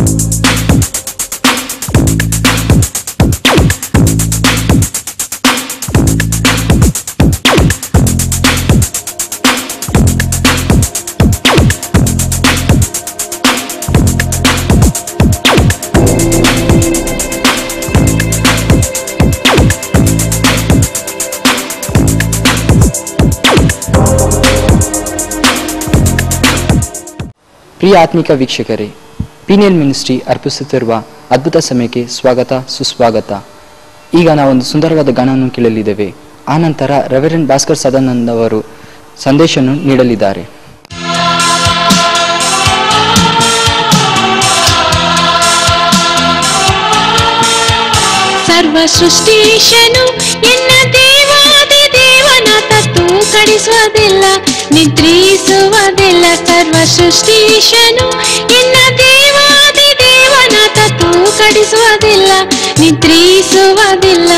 ಪ್ರಿಯ ಆತ್ಮಿಕ ವೀಕ್ಷಕರೇ pineal ministry ಅರ್ಪಿಸುತ್ತಿರುವ ಅದ್ಭುತ ಸಮಯಕ್ಕೆ ಸ್ವಾಗತ ಸುಸ್ವಾಗತ ಈಗ ನಾವೊಂದು ಸುಂದರವಾದ ಗಾನವನ್ನು ಕೇಳಲಿದ್ದೇವೆ ಆನಂತರ ರೆವರೆಂಡ್ ಭಾಸ್ಕರ್ ಸದಾನಂದ್ ಅವರು ಸಂದೇಶವನ್ನು ನೀಡಲಿದ್ದಾರೆ ಸರ್ವ ಸೃಷ್ಟೀಶನು ಎನ್ನ ದೇವಾದಿ ದೇವನಾಥ ತೂಕಡಿಸುವುದಿಲ್ಲ ನಿದ್ರಿಸುವುದಿಲ್ಲ ಸರ್ವ ಸೃಷ್ಟೀಶನು ಎನ್ನ ದೇವಾದಿ ದೇವನಾಥ ತೂಕಡಿಸುವುದಿಲ್ಲ ನಿದ್ರಿಸುವುದಿಲ್ಲ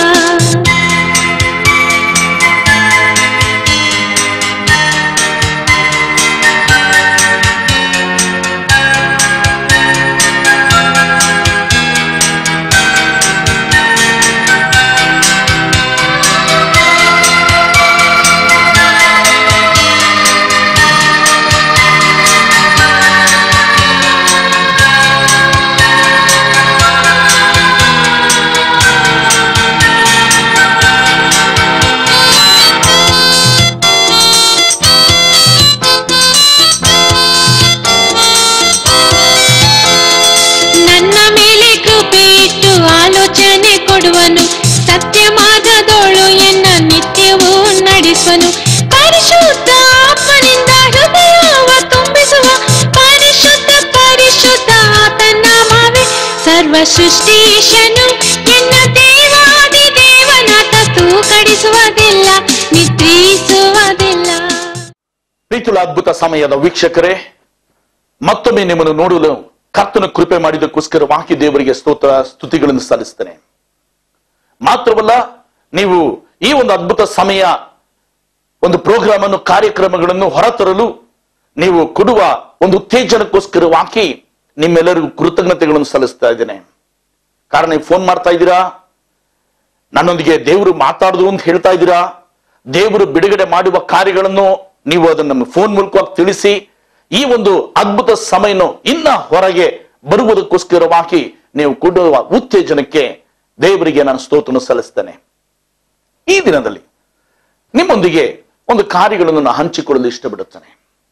ನನ್ನ ಮೇಲೆ ಕೃಪೆ ಇಟ್ಟು ಆಲೋಚನೆ ಕೊಡುವನು ಸತ್ಯ ಮಾರ್ಗದೋಳು ಎನ್ನ ನಿತ್ಯವೂ ನಡೆಸುವನು ಪರಿಶುದ್ಧ ಆತ್ಮನಿಂದ ಹೃದಯವ ತುಂಬಿಸುವ ಪರಿಶುದ್ಧ ಪರಿಶುದ್ಧ ಆತನ ಮಾವೆ ಸರ್ವ ಸೃಷ್ಟೀಶನು ಎನ್ನ ದೇವಾದಿ ದೇವನಾಥ ತೂಕಡಿಸುವುದಿಲ್ಲ ನಿದ್ರಿಸುವುದಿಲ್ಲ ಪ್ರೀತಿಯುಳ್ಳ ಅದ್ಭುತ ಸಮಯದ ವೀಕ್ಷಕರೇ ಮತ್ತೊಮ್ಮೆ ನಿಮ್ಮನ್ನು ನೋಡಲು ಕರ್ತನ ಕೃಪೆ ಮಾಡಿದಕ್ಕೋಸ್ಕರವಾಗಿ ದೇವರಿಗೆ ಸ್ತೋತ್ರ ಸ್ತುತಿಗಳನ್ನು ಸಲ್ಲಿಸ್ತೇನೆ ಮಾತ್ರವಲ್ಲ ನೀವು ಈ ಒಂದು ಅದ್ಭುತ ಸಮಯ ಒಂದು ಪ್ರೋಗ್ರಾಮ್ ಅನ್ನು ಕಾರ್ಯಕ್ರಮಗಳನ್ನು ಹೊರತರಲು ನೀವು ಕೊಡುವ ಒಂದು ಉತ್ತೇಜನಕ್ಕೋಸ್ಕರವಾಗಿ ನಿಮ್ಮೆಲ್ಲರಿಗೂ ಕೃತಜ್ಞತೆಗಳನ್ನು ಸಲ್ಲಿಸ್ತಾ ಇದ್ದೇನೆ ಕಾರಣ ನೀವು ಫೋನ್ ಮಾಡ್ತಾ ಇದ್ದೀರಾ ನನ್ನೊಂದಿಗೆ ದೇವರು ಮಾತಾಡುದು ಅಂತ ಹೇಳ್ತಾ ಇದ್ದೀರಾ ದೇವರು ಬಿಡುಗಡೆ ಮಾಡುವ ಕಾರ್ಯಗಳನ್ನು ನೀವು ಅದನ್ನು ನಮ್ಮ ಫೋನ್ ಮೂಲಕವಾಗಿ ತಿಳಿಸಿ ಈ ಒಂದು ಅದ್ಭುತ ಸಮಯನು ಇನ್ನ ಹೊರಗೆ ಬರುವುದಕ್ಕೋಸ್ಕರವಾಗಿ ನೀವು ಕೊಡುವ ಉತ್ತೇಜನಕ್ಕೆ ದೇವರಿಗೆ ನಾನು ಸ್ತೋತ್ರನ ಸಲ್ಲಿಸ್ತೇನೆ ಈ ದಿನದಲ್ಲಿ ನಿಮ್ಮೊಂದಿಗೆ ಒಂದು ಕಾರ್ಯಗಳನ್ನು ನಾನು ಹಂಚಿಕೊಳ್ಳಲು ಇಷ್ಟಪಡುತ್ತೇನೆ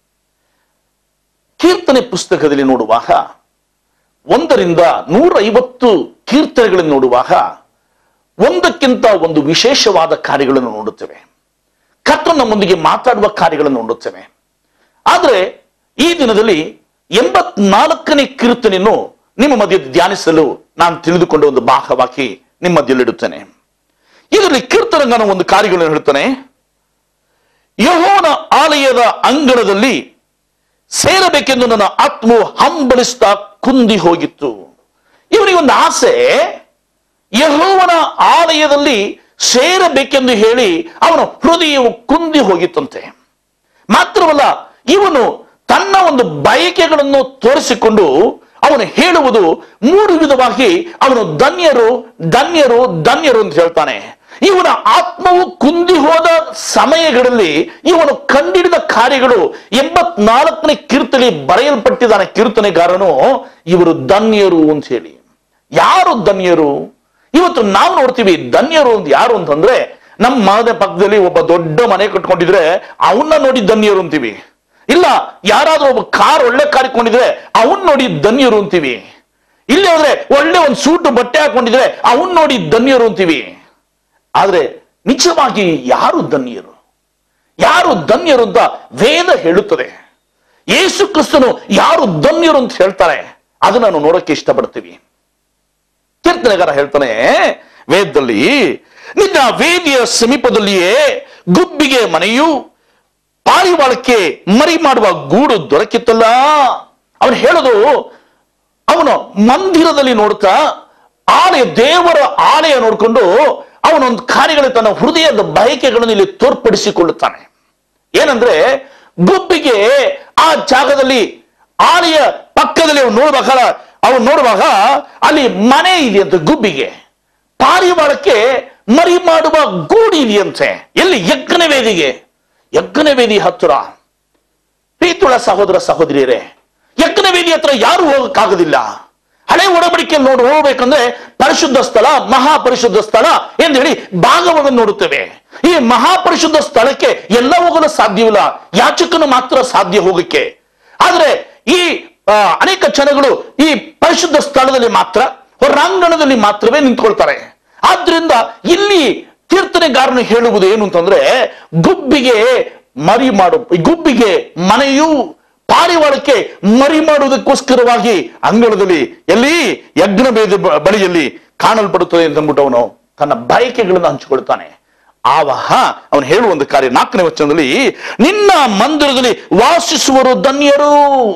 ಕೀರ್ತನೆ ಪುಸ್ತಕದಲ್ಲಿ ನೋಡುವಾಗ ಒಂದರಿಂದ ನೂರ ಐವತ್ತು ಕೀರ್ತನೆಗಳನ್ನು ನೋಡುವಾಗ ಒಂದಕ್ಕಿಂತ ಒಂದು ವಿಶೇಷವಾದ ಕಾರ್ಯಗಳನ್ನು ನೋಡುತ್ತೇವೆ ಕರ್ತನು ನಮ್ಮೊಂದಿಗೆ ಮಾತಾಡುವ ಕಾರ್ಯಗಳನ್ನು ನೋಡುತ್ತೇವೆ ಆದರೆ ಈ ದಿನದಲ್ಲಿ ಎಂಬತ್ನಾಲ್ಕನೇ ಕೀರ್ತನೆಯನ್ನು ನಿಮ್ಮ ಮಧ್ಯೆ ಧ್ಯಾನಿಸಲು ನಾನು ತಿಳಿದುಕೊಂಡ ಒಂದು ಭಾಗವಾಗಿ ನಿಮ್ಮ ಮಧ್ಯದಲ್ಲಿಡುತ್ತೇನೆ ಇದರಲ್ಲಿ ಕೀರ್ತನಗನ ಒಂದು ಕಾರ್ಯಗಳನ್ನು ಹೇಳ್ತಾನೆ ಯಹೋವನ ಆಲಯದ ಅಂಗಳದಲ್ಲಿ ಸೇರಬೇಕೆಂದು ನನ್ನ ಆತ್ಮವು ಹಂಬಲಿಸ್ತಾ ಕುಂದಿ ಹೋಗಿತ್ತು ಇವನಿಗೆ ಒಂದು ಆಸೆ ಯಹೋವನ ಆಲಯದಲ್ಲಿ ಸೇರಬೇಕೆಂದು ಹೇಳಿ ಅವನ ಹೃದಯವು ಕುಂದಿ ಹೋಗಿತ್ತಂತೆ ಮಾತ್ರವಲ್ಲ ಇವನು ತನ್ನ ಒಂದು ಬಯಕೆಗಳನ್ನು ತೋರಿಸಿಕೊಂಡು ಅವನು ಹೇಳುವುದು ಮೂರು ವಿಧವಾಗಿ ಅವನು ಧನ್ಯರು ಧನ್ಯರು ಧನ್ಯರು ಅಂತ ಹೇಳ್ತಾನೆ ಇವನ ಆತ್ಮವು ಕುಂದಿ ಹೋದ ಸಮಯಗಳಲ್ಲಿ ಇವನು ಕಂಡಿಡಿದ ಕಾರ್ಯಗಳು ಎಂಬತ್ನಾಲ್ಕನೇ ಕೀರ್ತನೆ ಬರೆಯಲ್ಪಟ್ಟಿದ್ದಾನೆ ಕೀರ್ತನೆಗಾರನು ಇವರು ಧನ್ಯರು ಅಂತ ಹೇಳಿ ಯಾರು ಧನ್ಯರು ಇವತ್ತು ನಾವು ನೋಡ್ತೀವಿ ಧನ್ಯರು ಅಂತ ಯಾರು ಅಂತಂದ್ರೆ ನಮ್ಮ ಮನೆ ಪಕ್ಕದಲ್ಲಿ ಒಬ್ಬ ದೊಡ್ಡ ಮನೆ ಕಟ್ಕೊಂಡಿದ್ರೆ ಅವನ್ನ ನೋಡಿ ಧನ್ಯರು ಅಂತೀವಿ ಇಲ್ಲ ಯಾರಾದ್ರೂ ಒಬ್ಬ ಕಾರ್ ಒಳ್ಳೆ ಕಾರ್ ಇಟ್ಕೊಂಡಿದ್ರೆ ಅವನ್ ನೋಡಿ ಧನ್ಯರು ಅಂತೀವಿ ಇಲ್ಲಿ ಹೋದ್ರೆ ಒಳ್ಳೆ ಒಂದು ಸೂಟ್ ಬಟ್ಟೆ ಹಾಕೊಂಡಿದ್ರೆ ಅವನ್ ನೋಡಿ ಧನ್ಯರು ಅಂತೀವಿ ಆದ್ರೆ ನಿಜವಾಗಿ ಯಾರು ಧನ್ಯರು ಯಾರು ಧನ್ಯರು ಅಂತ ವೇದ ಹೇಳುತ್ತದೆ ಯೇಸು ಕ್ರಿಸ್ತನು ಯಾರು ಧನ್ಯರು ಅಂತ ಹೇಳ್ತಾರೆ ಅದನ್ನ ನಾವು ನೋಡಕ್ಕೆ ಇಷ್ಟಪಡ್ತೀವಿ ಕೀರ್ತನೆಗಾರ ಹೇಳ್ತಾನೆ ವೇದದಲ್ಲಿ ನಿನ್ನ ವೇದಿಯ ಸಮೀಪದಲ್ಲಿಯೇ ಗುಬ್ಬಿಗೆ ಮನೆಯು ಪಾರಿವಾಳಕ್ಕೆ ಮರಿ ಮಾಡುವ ಗೂಡು ದೊರಕಿತ್ತಲ್ಲ ಅವನು ಹೇಳೋದು ಅವನು ಮಂದಿರದಲ್ಲಿ ನೋಡ್ತಾ ಆಲಯ ದೇವರ ಆಲಯ ನೋಡ್ಕೊಂಡು ಅವನೊಂದು ಕಾರ್ಯಗಳು ತನ್ನ ಹೃದಯದ ಬಯಕೆಗಳನ್ನು ಇಲ್ಲಿ ತೋರ್ಪಡಿಸಿಕೊಳ್ಳುತ್ತಾನೆ ಏನಂದ್ರೆ ಗುಬ್ಬಿಗೆ ಆ ಜಾಗದಲ್ಲಿ ಆಲಯ ಪಕ್ಕದಲ್ಲಿ ಅವ್ನು ನೋಡ್ಬೇಕಾದ ಅವನು ನೋಡುವಾಗ ಅಲ್ಲಿ ಮನೆ ಇದೆಯಂತೆ ಗುಬ್ಬಿಗೆ ಪಾರಿವಾಳಕ್ಕೆ ಮರಿ ಮಾಡುವ ಗೂಡು ಇದೆಯಂತೆ ಎಲ್ಲಿ ಯಜ್ಞ ವೇದಿಗೆ ಯಜ್ಞ ವೇದಿ ಹತ್ತಿರ ಪ್ರೀತುಳ ಸಹೋದರ ಸಹೋದರಿಯರೇ ಯಜ್ಞ ವೇದಿ ಹತ್ರ ಯಾರು ಹೋಗಕ್ಕಾಗೋದಿಲ್ಲ ಹಳೆ ಒಡಂಬಡಿಕೆಯಲ್ಲಿ ನೋಡಿ ಹೋಗ್ಬೇಕಂದ್ರೆ ಪರಿಶುದ್ಧ ಸ್ಥಳ ಮಹಾಪರಿಶುದ್ಧ ಸ್ಥಳ ಎಂದು ಹೇಳಿ ಭಾಗವನ್ನು ನೋಡುತ್ತೇವೆ ಈ ಮಹಾಪರಿಶುದ್ಧ ಸ್ಥಳಕ್ಕೆ ಎಲ್ಲ ಹೋಗಲು ಸಾಧ್ಯವಿಲ್ಲ ಯಾಚಕನು ಮಾತ್ರ ಸಾಧ್ಯ ಹೋಗಕ್ಕೆ ಆದ್ರೆ ಈ ಆ, ಅನೇಕ ಜನಗಳು ಈ ಪರಿಶುದ್ಧ ಸ್ಥಳದಲ್ಲಿ ಮಾತ್ರ ಹೊರಾಂಗಣದಲ್ಲಿ ಮಾತ್ರವೇ ನಿಂತ್ಕೊಳ್ತಾರೆ ಆದ್ರಿಂದ ಇಲ್ಲಿ ಕೀರ್ತನೆಗಾರನು ಹೇಳುವುದು ಏನು ಅಂತಂದ್ರೆ ಗುಬ್ಬಿಗೆ ಮರಿ ಮಾಡು ಈ ಗುಬ್ಬಿಗೆ ಮನೆಯು ಪಾರಿವಾಳಕ್ಕೆ ಮರಿ ಮಾಡುವುದಕ್ಕೋಸ್ಕರವಾಗಿ ಅಂಗಳದಲ್ಲಿ ಎಲ್ಲಿ ಯಜ್ಞ ಬೇದ ಬ- ಬಳಿಯಲ್ಲಿ ಕಾಣಲ್ಪಡುತ್ತದೆ ಅಂತ ಅಂದ್ಬಿಟ್ಟು ಅವನು ತನ್ನ ಬಯಕೆಗಳನ್ನು ಹಂಚಿಕೊಳ್ತಾನೆ ಆವಹ ಅವನು ಹೇಳುವ ಒಂದು ಕಾರ್ಯ ನಾಲ್ಕನೇ ವಚನದಲ್ಲಿ ನಿನ್ನ ಮಂದಿರದಲ್ಲಿ ವಾಸಿಸುವರು ಧನ್ಯರು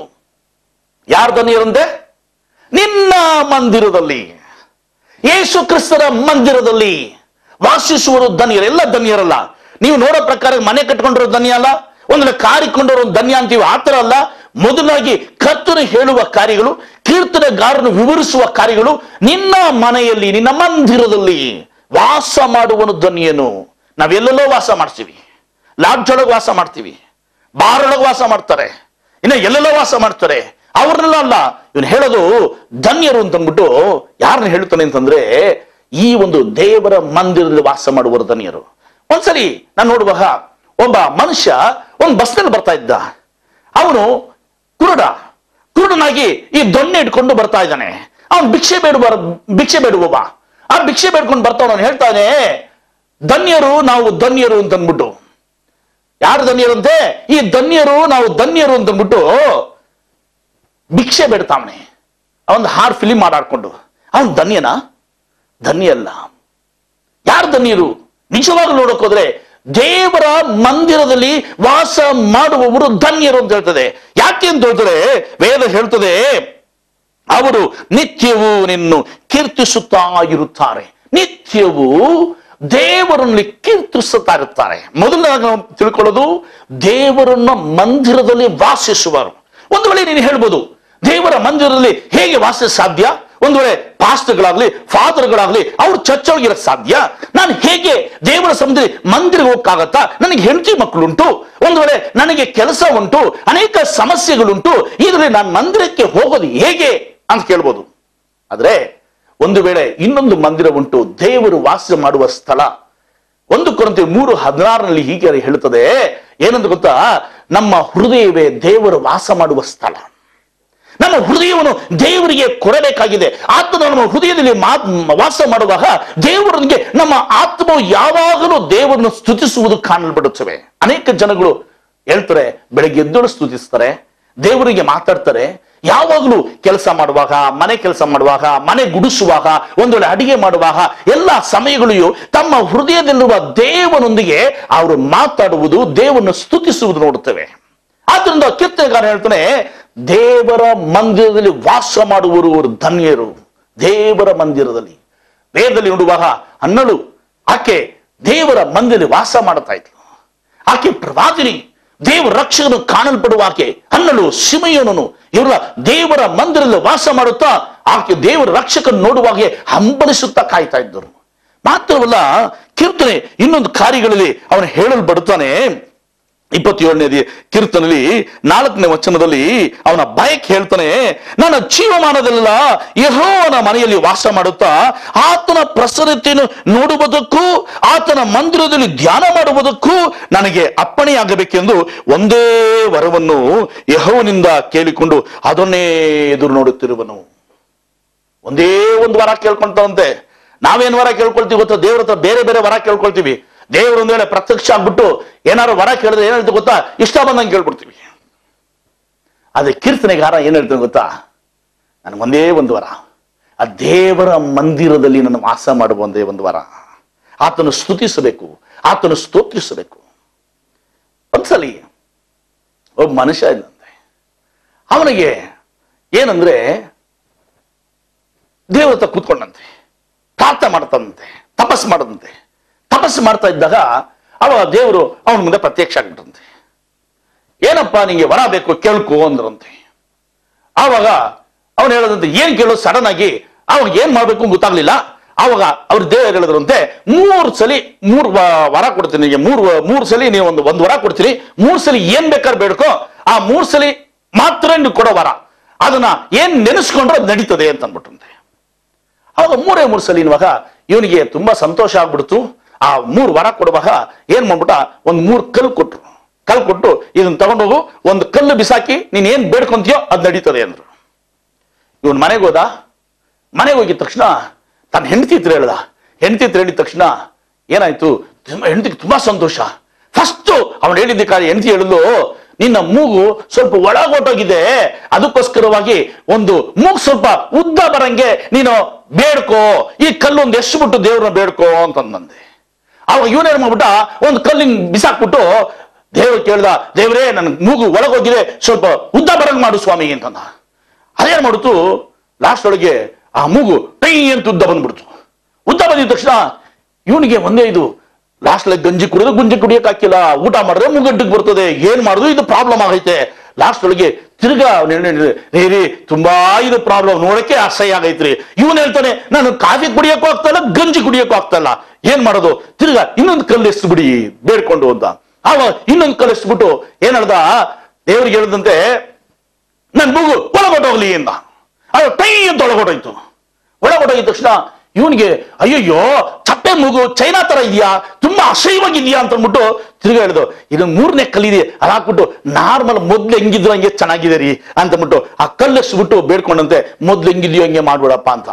ಯಾರು ಧನ್ಯರಂತೆ ನಿನ್ನ ಮಂದಿರದಲ್ಲಿ ಯೇಸು ಕ್ರಿಸ್ತರ ಮಂದಿರದಲ್ಲಿ ವಾಸಿಸುವರು ಧನ್ಯರು ಎಲ್ಲ ಧನ್ಯರಲ್ಲ ನೀವು ನೋಡೋ ಪ್ರಕಾರ ಮನೆ ಕಟ್ಕೊಂಡಿರೋ ಧನ್ಯ ಅಲ್ಲ ಒಂದು ಕಾರಿಕೊಂಡಿರೋ ಧನ್ಯ ಅಂತೀವಿ ಆ ಥರ ಅಲ್ಲ ಮೊದಲಾಗಿ ಕರ್ತನು ಹೇಳುವ ಕಾರ್ಯಗಳು ಕೀರ್ತನೆಗಾರನು ವಿವರಿಸುವ ಕಾರ್ಯಗಳು ನಿನ್ನ ಮನೆಯಲ್ಲಿ ನಿನ್ನ ಮಂದಿರದಲ್ಲಿ ವಾಸ ಮಾಡುವನು ಧನ್ಯನು ನಾವೆಲ್ಲೆಲ್ಲೋ ವಾಸ ಮಾಡ್ತೀವಿ ಲಾಡ್ಜ್ ಒಳಗೆ ವಾಸ ಮಾಡ್ತೀವಿ ಬಾರ್ ಒಳಗೆ ವಾಸ ಮಾಡ್ತಾರೆ ಇನ್ನು ಎಲ್ಲೆಲ್ಲೋ ವಾಸ ಮಾಡ್ತಾರೆ ಅವ್ರನ್ನೆಲ್ಲ ಅಲ್ಲ ಇವನು ಹೇಳೋದು ಧನ್ಯರು ಅಂತ ಅಂದ್ಬಿಟ್ಟು ಯಾರನ್ನ ಹೇಳ್ತಾನೆ ಅಂತಂದ್ರೆ ಈ ಒಂದು ದೇವರ ಮಂದಿರದಲ್ಲಿ ವಾಸ ಮಾಡುವರು ಧನ್ಯರು ಒಂದ್ಸರಿ ನಾನು ನೋಡುವಾಗ ಒಬ್ಬ ಮನುಷ್ಯ ಒಂದು ಬಸ್ನಲ್ಲಿ ಬರ್ತಾ ಇದ್ದ ಅವನು ಕುರುಡ ಕುರುಡನಾಗಿ ಈ ದೊಣ್ಣೆ ಇಟ್ಕೊಂಡು ಬರ್ತಾ ಇದ್ದಾನೆ ಅವನು ಭಿಕ್ಷೆ ಬೇಡುವ ಭಿಕ್ಷೆ ಬೇಡುವವ ಆ ಭಿಕ್ಷೆ ಬೇಡ್ಕೊಂಡು ಬರ್ತಾವನು ಹೇಳ್ತಾನೆ ಧನ್ಯರು ನಾವು ಧನ್ಯರು ಅಂತ ಅಂದ್ಬಿಟ್ಟು ಯಾರು ಧನ್ಯರಂತೆ ಈ ಧನ್ಯರು ನಾವು ಧನ್ಯರು ಅಂತ ಅಂದ್ಬಿಟ್ಟು ಭಿಕ್ಷೆ ಬೇಡ್ತಾವನೆ ಅವನ್ ಹಾಡ್ ಫಿಲಿಂ ಮಾಡಾಡ್ಕೊಂಡು ಅವನ್ ಧನ್ಯನ ಧನ್ಯ ಅಲ್ಲ ಯಾರು ಧನ್ಯರು ನಿಜವಾಗ್ಲೂ ನೋಡಕ್ ಹೋದ್ರೆ ದೇವರ ಮಂದಿರದಲ್ಲಿ ವಾಸ ಮಾಡುವವರು ಧನ್ಯರು ಅಂತ ಹೇಳ್ತದೆ ಯಾಕೆ ಅಂತ ಹೇಳ್ತಾರೆ ವೇದ ಹೇಳ್ತದೆ ಅವರು ನಿತ್ಯವೂ ನಿನ್ನು ಕೀರ್ತಿಸುತ್ತಾ ಇರುತ್ತಾರೆ ನಿತ್ಯವೂ ದೇವರಲ್ಲಿ ಕೀರ್ತಿಸುತ್ತಾ ಇರುತ್ತಾರೆ ಮೊದಲನಾಗಿ ನಾವು ತಿಳ್ಕೊಳ್ಳೋದು ದೇವರನ್ನ ಮಂದಿರದಲ್ಲಿ ವಾಸಿಸುವರು ಒಂದು ವೇಳೆ ನೀನು ಹೇಳ್ಬೋದು ದೇವರ ಮಂದಿರದಲ್ಲಿ ಹೇಗೆ ವಾಸ ಸಾಧ್ಯ ಒಂದು ವೇಳೆ ಪಾಸ್ಟ್ಗಳಾಗ್ಲಿ ಫಾದರ್ಗಳಾಗ್ಲಿ ಅವ್ರು ಚರ್ಚೊಳಗಿರಕ್ ಸಾಧ್ಯ ನಾನು ಹೇಗೆ ದೇವರ ಸಮುದ್ರ ಮಂದಿರಕ್ಕೆ ಹೋಗಕ್ಕಾಗತ್ತಾ ನನಗೆ ಹೆಂಡತಿ ಮಕ್ಕಳುಂಟು ಒಂದು ವೇಳೆ ನನಗೆ ಕೆಲಸ ಉಂಟು ಅನೇಕ ಸಮಸ್ಯೆಗಳುಂಟು ಇದರಲ್ಲಿ ನಾನು ಮಂದಿರಕ್ಕೆ ಹೋಗೋದು ಹೇಗೆ ಅಂತ ಕೇಳ್ಬೋದು ಆದ್ರೆ ಒಂದು ವೇಳೆ ಇನ್ನೊಂದು ಮಂದಿರ ಉಂಟು ದೇವರು ವಾಸ ಮಾಡುವ ಸ್ಥಳ ಒಂದು ಕೊರಂತೆ ಮೂರು ಹದಿನಾರನಲ್ಲಿ ಹೀಗೆ ಹೇಳುತ್ತದೆ ಏನಂತ ಗೊತ್ತಾ ನಮ್ಮ ಹೃದಯವೇ ದೇವರು ವಾಸ ಮಾಡುವ ಸ್ಥಳ ನಮ್ಮ ಹೃದಯವನ್ನು ದೇವರಿಗೆ ಕೊಡಬೇಕಾಗಿದೆ ಆತ್ಮ ನಮ್ಮ ಹೃದಯದಲ್ಲಿ ಮಾತ್ ವಾಸ ಮಾಡುವಾಗ ದೇವರಿಗೆ ನಮ್ಮ ಆತ್ಮವು ಯಾವಾಗಲೂ ದೇವರನ್ನು ಸ್ತುತಿಸುವುದು ಕಾಣಲ್ಪಡುತ್ತವೆ ಅನೇಕ ಜನಗಳು ಹೇಳ್ತಾರೆ ಬೆಳಗ್ಗೆ ಎದ್ದಳು ಸ್ತುತಿಸ್ತಾರೆ ದೇವರಿಗೆ ಮಾತಾಡ್ತಾರೆ ಯಾವಾಗಲೂ ಕೆಲಸ ಮಾಡುವಾಗ ಮನೆ ಕೆಲಸ ಮಾಡುವಾಗ ಮನೆ ಗುಡಿಸುವಾಗ ಒಂದು ವೇಳೆ ಅಡಿಗೆ ಮಾಡುವಾಗ ಎಲ್ಲ ಸಮಯಗಳಿಯೂ ತಮ್ಮ ಹೃದಯದಲ್ಲಿರುವ ದೇವನೊಂದಿಗೆ ಅವರು ಮಾತಾಡುವುದು ದೇವರನ್ನು ಸ್ತುತಿಸುವುದು ನೋಡುತ್ತೇವೆ ಆದ್ರಿಂದ ಕೀರ್ತನೆಗಾರ ಹೇಳ್ತಾನೆ ದೇವರ ಮಂದಿರದಲ್ಲಿ ವಾಸ ಮಾಡುವರು ಅವರು ಧನ್ಯರು ದೇವರ ಮಂದಿರದಲ್ಲಿ ವೇದದಲ್ಲಿ ನೋಡುವಾಗ ಹನ್ನಳು ಆಕೆ ದೇವರ ಮಂದಿರದಲ್ಲಿ ವಾಸ ಮಾಡ್ತಾ ಇದ್ಲು ಆಕೆ ಪ್ರವಾದಿನಿ ದೇವರ ರಕ್ಷಕನು ಕಾಣಲ್ಪಡುವ ಆಕೆ ಹನ್ನಳು ಸಿಮಯೋನನು ಇವರ ದೇವರ ಮಂದಿರದಲ್ಲಿ ವಾಸ ಮಾಡುತ್ತಾ ಆಕೆ ದೇವರ ರಕ್ಷಕನ ನೋಡುವಾಗೆ ಹಂಬಲಿಸುತ್ತಾ ಕಾಯ್ತಾ ಇದ್ದರು ಮಾತ್ರವಲ್ಲ ಕೀರ್ತನೆ ಇನ್ನೊಂದು ಕಾರ್ಯಗಳಲ್ಲಿ ಅವನು ಹೇಳಲು ಬಡುತ್ತಾನೆ ಇಪ್ಪತ್ತೇಳನೇ ಕೀರ್ತನಲ್ಲಿ ನಾಲ್ಕನೇ ವಚನದಲ್ಲಿ ಅವನ ಬಯಕ್ ಹೇಳ್ತಾನೆ ನನ್ನ ಜೀವಮಾನದಲ್ಲ ಯಹೋವನ ಮನೆಯಲ್ಲಿ ವಾಸ ಮಾಡುತ್ತಾ ಆತನ ಪ್ರಸನ್ನತೆಯನ್ನು ನೋಡುವುದಕ್ಕೂ ಆತನ ಮಂದಿರದಲ್ಲಿ ಧ್ಯಾನ ಮಾಡುವುದಕ್ಕೂ ನನಗೆ ಅಪ್ಪಣೆಯಾಗಬೇಕೆಂದು ಒಂದೇ ವರವನ್ನು ಯಹೋವನಿಂದ ಕೇಳಿಕೊಂಡು ಅದನ್ನೇ ಎದುರು ನೋಡುತ್ತಿರುವನು ಒಂದೇ ಒಂದು ವರ ಕೇಳ್ಕೊಂತಾವಂತೆ ನಾವೇನ್ ವರ ಕೇಳ್ಕೊಳ್ತೀವಿ ಗೊತ್ತಾ ದೇವ್ರ ಹತ್ರ ಬೇರೆ ಬೇರೆ ವರ ಕೇಳ್ಕೊಳ್ತೀವಿ ದೇವ್ರ ಒಂದ್ ವೇಳೆ ಪ್ರತ್ಯಕ್ಷ ಆಗ್ಬಿಟ್ಟು ಏನಾದ್ರು ವರ ಕೇಳಿದ್ರೆ ಏನ್ ಹೇಳ್ತೀವಿ ಗೊತ್ತಾ ಇಷ್ಟ ಬಂದಂಗೆ ಕೇಳ್ಬಿಡ್ತೀವಿ ಅದೇ ಕೀರ್ತನೆಗಾರ ಏನ್ ಹೇಳ್ತಾನೆ ಗೊತ್ತಾ ನನಗೊಂದೇ ಒಂದು ವರ ಆ ದೇವರ ಮಂದಿರದಲ್ಲಿ ನನ್ನ ವಾಸ ಮಾಡುವ ಒಂದೇ ಒಂದು ವರ ಆತನು ಸ್ತುತಿಸಬೇಕು ಆತನು ಸ್ತೋತ್ರಿಸಬೇಕು ಒಂದ್ಸಲಿ ಒಬ್ಬ ಮನುಷ್ಯ ಇದ್ದಂತೆ ಅವನಿಗೆ ಏನಂದ್ರೆ ದೇವ್ರ ಹತ್ರ ಕೂತ್ಕೊಂಡಂತೆ ಪ್ರಾರ್ಥನೆ ಮಾಡ್ತಂತೆ ತಪಸ್ಸು ಮಾಡದಂತೆ ತಪಸ್ಸು ಮಾಡ್ತಾ ಇದ್ದಾಗ ಅವಾಗ ದೇವರು ಅವನ ಮುಂದೆ ಪ್ರತ್ಯಕ್ಷ ಆಗ್ಬಿಟ್ಟಂತೆ ಏನಪ್ಪ ನಿಂಗೆ ವರ ಬೇಕು ಕೇಳ್ಕೊ ಅಂದ್ರಂತೆ ಆವಾಗ ಅವನು ಹೇಳದಂತೆ ಏನ್ ಕೇಳೋ ಸಡನ್ ಆಗಿ ಅವಾಗ ಏನ್ ಮಾಡ್ಬೇಕು ಗೊತ್ತಾಗ್ಲಿಲ್ಲ ಅವಾಗ ಅವ್ರ ದೇವರು ಹೇಳಿದ್ರಂತೆ ಮೂರ್ ಸಲಿ ಮೂರ್ ವ- ವರ ಕೊಡ್ತೀನಿ ನಿನಗೆ ಮೂರ್ ವ- ಮೂರ್ ಸಲಿ ನೀವು ಒಂದು ಒಂದ್ ವರ ಕೊಡ್ತೀನಿ ಮೂರ್ ಸಲಿ ಏನ್ ಬೇಕಾದ್ರೆ ಬೇಡ್ಕೋ ಆ ಮೂರ್ ಸಲಿ ಮಾತ್ರ ನೀವು ಕೊಡೋ ವರ ಅದನ್ನ ಏನ್ ನೆನೆಸ್ಕೊಂಡ್ರೆ ಅದು ನಡೀತದೆ ಅಂತ ಅಂದ್ಬಿಟ್ರಂತೆ ಅವಾಗ ಮೂರೇ ಮೂರು ಸಲ ಇರುವಾಗ ಇವನಿಗೆ ತುಂಬಾ ಸಂತೋಷ ಆಗ್ಬಿಡ್ತು ಆ ಮೂರು ವರ ಕೊಡುವಾಗ ಏನ್ ಮಾಡ್ಬಿಟ್ಟ ಒಂದ್ ಮೂರು ಕಲ್ಲು ಕೊಟ್ರು ಕಲ್ಲು ಕೊಟ್ಟು ಇದನ್ನ ತಗೊಂಡೋಗು ಒಂದು ಕಲ್ಲು ಬಿಸಾಕಿ ನೀನ್ ಏನ್ ಬೇಡ್ಕೊಂತೀಯೋ ಅದ್ ನಡೀತದೆ ಅಂದ್ರು ಇವನ್ ಮನೆಗೆ ಹೋದ ಮನೆಗೆ ಹೋಗಿದ ತಕ್ಷಣ ತನ್ನ ಹೆಂಡತಿ ಹತ್ರ ಹೇಳ್ದ ಹೆಂಡತಿ ಹತ್ರ ಹೇಳಿದ ತಕ್ಷಣ ಏನಾಯ್ತು ತುಂಬ ಹೆಂಡತಿಗೆ ತುಂಬಾ ಸಂತೋಷ ಫಸ್ಟ್ ಅವನು ಹೇಳಿದ್ದ ಕಾಲ ಹೆಂಡತಿ ಹೇಳಿದ್ಲು ನಿನ್ನ ಮೂಗು ಸ್ವಲ್ಪ ಒಳಗೊಟ್ಟೋಗಿದೆ ಅದಕ್ಕೋಸ್ಕರವಾಗಿ ಒಂದು ಮೂಗು ಸ್ವಲ್ಪ ಉದ್ದ ಬರಂಗೆ ನೀನು ಬೇಡ್ಕೋ ಈ ಕಲ್ಲು ಒಂದು ಎಷ್ಟು ಬಿಟ್ಟು ದೇವ್ರನ್ನ ಬೇಡ್ಕೋ ಅಂತಂದಂದೆ ಅವಾಗ ಇವನೇನ್ ಮಾಡ್ಬಿಟ್ಟ ಒಂದು ಕಲ್ಲಿನ ಬಿಸಾಕ್ಬಿಟ್ಟು ದೇವ್ರು ಕೇಳ್ದ ದೇವ್ರೇ ನನ್ ಮೂಗು ಒಳಗೋಗಿದೆ ಸ್ವಲ್ಪ ಉದ್ದ ಬರಂಗ್ ಮಾಡು ಸ್ವಾಮಿ ಅಂತಂದ ಅದೇನ್ ಮಾಡುತ್ತು ಲಾಸ್ಟ್ ಒಳಗೆ ಆ ಮೂಗು ಟೈ ಅಂತ ಉದ್ದ ಬಂದ್ಬಿಡ್ತು ಉದ್ದ ಬಂದಿದ ತಕ್ಷಣ ಇವನಿಗೆ ಒಂದೇ ಇದು ಲಾಸ್ಟ್ ಅಲ್ಲಿ ಗಂಜಿ ಕುಡಿದ್ರೆ ಗುಂಜಿ ಕುಡಿಯಕ್ ಹಾಕಿಲ್ಲ ಊಟ ಮಾಡಿದ್ರೆ ಮುಗಡ್ಡಿಗೆ ಬರ್ತದೆ ಏನ್ ಮಾಡುದು ಇದು ಪ್ರಾಬ್ಲಮ್ ಆಗೈತೆ ಲಾಸ್ಟ್ ಒಳಗೆ ತಿರ್ಗಾ ಅವ್ನು ಹೇಳಿ ರೇ ರೀ ತುಂಬಾ ಇದು ಪ್ರಾಬ್ಲಮ್ ನೋಡಕ್ಕೆ ಅಸಹ್ಯ ಆಗೈತ್ರಿ ಇವನ್ ಹೇಳ್ತಾನೆ ನಾನು ಕಾಫಿ ಕುಡಿಯಕ್ಕೂ ಆಗ್ತಾ ಇಲ್ಲ ಗಂಜಿ ಕುಡಿಯಕ್ಕೂ ಆಗ್ತಾ ಇಲ್ಲ ಏನ್ ಮಾಡೋದು ತಿರ್ಗಾ ಇನ್ನೊಂದು ಕಲ್ಲು ಎಷ್ಟು ಬಿಡಿ ಬೇಡ್ಕೊಂಡು ಅಂತ ಅವ ಇನ್ನೊಂದು ಕಲ್ಲು ಎಷ್ಟು ಬಿಟ್ಟು ಏನ್ ಹೇಳ್ದ ದೇವ್ರಿಗೆ ಹೇಳ್ದಂತೆ ನನ್ ಮೂಗು ಒಳಗೊಟ್ಟೋಗ್ಲಿ ಎಂದ ಅದು ಟೈ ಅಂತ ಒಳಗೊಟ್ಟೋಯ್ತು ಒಳಗೊಟ್ಟೋಗಿದ ತಕ್ಷಣ ಇವನಿಗೆ ಅಯ್ಯಯ್ಯೋ ಚಪ್ಪೆ ಮೂಗು ಚೈನಾ ತರ ಇದೆಯಾ ತುಂಬಾ ಅಸಹ್ಯವಾಗಿದ್ಯಾ ಅಂತ ಅಂದ್ಬಿಟ್ಟು ತಿರ್ಗಾ ಹೇಳಿದು ಇದು ಮೂರನೇ ಕಲ್ಲಿದೆ ಅದ್ ಹಾಕ್ಬಿಟ್ಟು ನಾರ್ಮಲ್ ಮೊದ್ಲು ಹೆಂಗಿದ್ರು ಹಂಗೆ ಚೆನ್ನಾಗಿದೆ ರೀ ಅಂತಂದ್ಬಿಟ್ಟು ಆ ಕಲ್ಲಸ್ಬಿಟ್ಟು ಬೇಡ್ಕೊಂಡಂತೆ ಮೊದ್ಲು ಹೆಂಗಿದ್ಯೋ ಹಂಗೆ ಮಾಡ್ಬಿಡಪ್ಪ ಅಂತ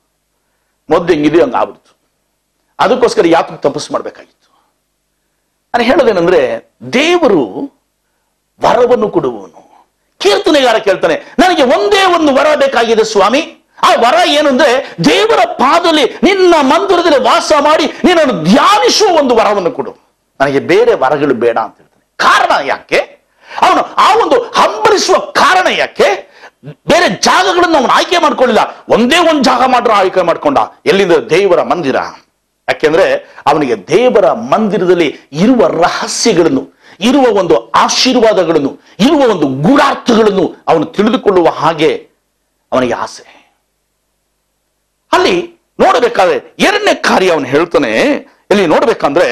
ಮೊದ್ಲು ಹೆಂಗಿದೆಯೋ ಹಂಗ ಆಗ್ಬಿಡ್ತು ಅದಕ್ಕೋಸ್ಕರ ಯಾಕೆ ತಪಸ್ಸು ಮಾಡ್ಬೇಕಾಗಿತ್ತು ನಾನು ಹೇಳೋದೇನಂದ್ರೆ ದೇವರು ವರವನ್ನು ಕೊಡುವವನು ಕೀರ್ತನೆಗಾರ ಕೇಳ್ತಾನೆ ನನಗೆ ಒಂದೇ ಒಂದು ವರ ಬೇಕಾಗಿದೆ ಸ್ವಾಮಿ ಆ ವರ ಏನು ಅಂದ್ರೆ ದೇವರ ಪಾದಲ್ಲಿ ನಿನ್ನ ಮಂದಿರದಲ್ಲಿ ವಾಸ ಮಾಡಿ ನಿನ್ನನ್ನು ಧ್ಯಾನಿಸುವ ಒಂದು ವರವನ್ನು ಕೊಡು ನನಗೆ ಬೇರೆ ವರಗಳು ಬೇಡ ಅಂತ ಹೇಳ್ತಾನೆ ಕಾರಣ ಯಾಕೆ ಅವನು ಆ ಒಂದು ಹಂಬಲಿಸುವ ಕಾರಣ ಯಾಕೆ ಬೇರೆ ಜಾಗಗಳನ್ನು ಅವನು ಆಯ್ಕೆ ಮಾಡ್ಕೊಳ್ಳಿಲ್ಲ ಒಂದೇ ಒಂದು ಜಾಗ ಮಾತ್ರ ಆಯ್ಕೆ ಮಾಡ್ಕೊಂಡ ಎಲ್ಲಿಂದ ದೇವರ ಮಂದಿರ ಯಾಕೆಂದ್ರೆ ಅವನಿಗೆ ದೇವರ ಮಂದಿರದಲ್ಲಿ ಇರುವ ರಹಸ್ಯಗಳನ್ನು ಇರುವ ಒಂದು ಆಶೀರ್ವಾದಗಳನ್ನು ಇರುವ ಒಂದು ಗೂಢಾರ್ಥಗಳನ್ನು ಅವನು ತಿಳಿದುಕೊಳ್ಳುವ ಹಾಗೆ ಅವನಿಗೆ ಆಸೆ ಅಲ್ಲಿ ನೋಡಬೇಕಾದ್ರೆ ಎರಡನೇ ಕಾರ್ಯ ಅವನು ಹೇಳ್ತಾನೆ ಇಲ್ಲಿ ನೋಡ್ಬೇಕಂದ್ರೆ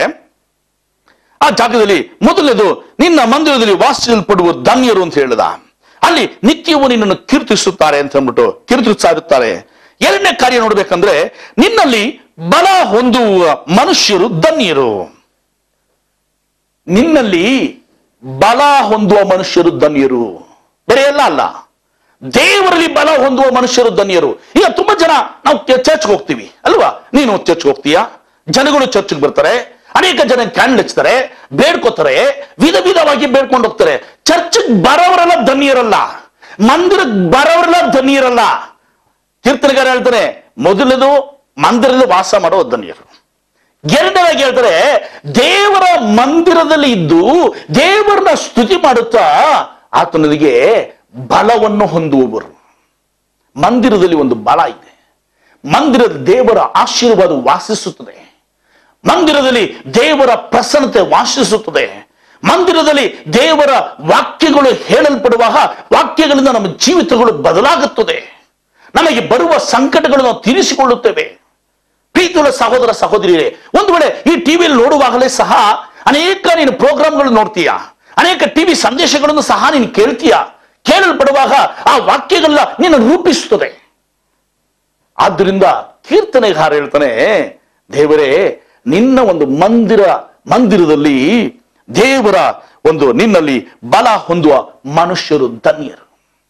ಆ ಜಾಗದಲ್ಲಿ ಮೊದಲನೇದು ನಿನ್ನ ಮಂದಿರದಲ್ಲಿ ವಾಸಿಸಲ್ಪಡುವ ಧನ್ಯರು ಅಂತ ಹೇಳಿದ ಅಲ್ಲಿ ನಿತ್ಯವೂ ನಿನ್ನನ್ನು ಕೀರ್ತಿಸುತ್ತಾರೆ ಅಂತ ಅಂದ್ಬಿಟ್ಟು ಕೀರ್ತಿಸ್ತಾ ಇರುತ್ತಾರೆ ಎರಡನೇ ಕಾರ್ಯ ನೋಡ್ಬೇಕಂದ್ರೆ ನಿನ್ನಲ್ಲಿ ಬಲ ಹೊಂದುವ ಮನುಷ್ಯರು ಧನ್ಯರು ನಿನ್ನಲ್ಲಿ ಬಲ ಹೊಂದುವ ಮನುಷ್ಯರು ಧನ್ಯರು ಬೇರೆ ಎಲ್ಲ ಅಲ್ಲ ದೇವರಲ್ಲಿ ಬಲ ಹೊಂದುವ ಮನುಷ್ಯರು ಧನ್ಯರು ಈಗ ತುಂಬಾ ಜನ ನಾವು ಚರ್ಚ್ಗೆ ಹೋಗ್ತೀವಿ ಅಲ್ವಾ ನೀನು ಚರ್ಚ್ಗೆ ಹೋಗ್ತೀಯಾ ಜನಗಳು ಚರ್ಚ್ಗೆ ಬರ್ತಾರೆ ಅನೇಕ ಜನ ಕ್ಯಾಂಡಲ್ ಹಚ್ತಾರೆ ಬೇಡ್ಕೋತಾರೆ ವಿಧ ವಿಧವಾಗಿ ಬೇಡ್ಕೊಂಡು ಹೋಗ್ತಾರೆ ಚರ್ಚ್ಗೆ ಬರೋವರೆಲ್ಲ ಧನ್ಯರಲ್ಲ ಮಂದಿರಕ್ಕೆ ಬರೋರೆಲ್ಲ ಧನ್ಯರಲ್ಲ ಕೀರ್ತನೆಗಾರ ಹೇಳ್ತಾರೆ ಮೊದಲದು ಮಂದಿರದಲ್ಲಿ ವಾಸ ಮಾಡೋ ಧನ್ಯರು ಎರಡನೇದಾಗಿ ಹೇಳ್ತಾರೆ ದೇವರ ಮಂದಿರದಲ್ಲಿ ಇದ್ದು ದೇವರನ್ನ ಸ್ತುತಿ ಮಾಡುತ್ತಾ ಆತನಿಗೆ ಬಲವನ್ನು ಹೊಂದುವವರು ಮಂದಿರದಲ್ಲಿ ಒಂದು ಬಲ ಇದೆ ಮಂದಿರದ ದೇವರ ಆಶೀರ್ವಾದ ವಾಸಿಸುತ್ತದೆ ಮಂದಿರದಲ್ಲಿ ದೇವರ ಪ್ರಸನ್ನತೆ ವಾಸಿಸುತ್ತದೆ ಮಂದಿರದಲ್ಲಿ ದೇವರ ವಾಕ್ಯಗಳು ಹೇಳಲ್ಪಡುವಾಗ ವಾಕ್ಯಗಳಿಂದ ನಮ್ಮ ಜೀವಿತಗಳು ಬದಲಾಗುತ್ತದೆ ನಮಗೆ ಬರುವ ಸಂಕಟಗಳನ್ನು ನಾವು ತೀರಿಸಿಕೊಳ್ಳುತ್ತೇವೆ ಪ್ರೀತಿಯುಳ್ಳ ಸಹೋದರ ಸಹೋದರಿಯರೇ ಒಂದು ವೇಳೆ ಈ ಟಿವಿಯಲ್ಲಿ ನೋಡುವಾಗಲೇ ಸಹ ಅನೇಕ ನೀನು ಪ್ರೋಗ್ರಾಮ್ಗಳು ನೋಡ್ತೀಯ ಅನೇಕ ಟಿವಿ ಸಂದೇಶಗಳನ್ನು ಸಹ ನೀನು ಕೇಳ್ತೀಯ ಕೇಳಲ್ಪಡುವಾಗ ಆ ವಾಕ್ಯಗಳನ್ನ ನಿನ್ನ ರೂಪಿಸುತ್ತದೆ ಆದ್ದರಿಂದ ಕೀರ್ತನೆಗಾರ ಹೇಳ್ತಾನೆ ದೇವರೇ ನಿನ್ನ ಒಂದು ಮಂದಿರ ಮಂದಿರದಲ್ಲಿ ದೇವರ ಒಂದು ನಿನ್ನಲ್ಲಿ ಬಲ ಹೊಂದುವ ಮನುಷ್ಯರು ಧನ್ಯರು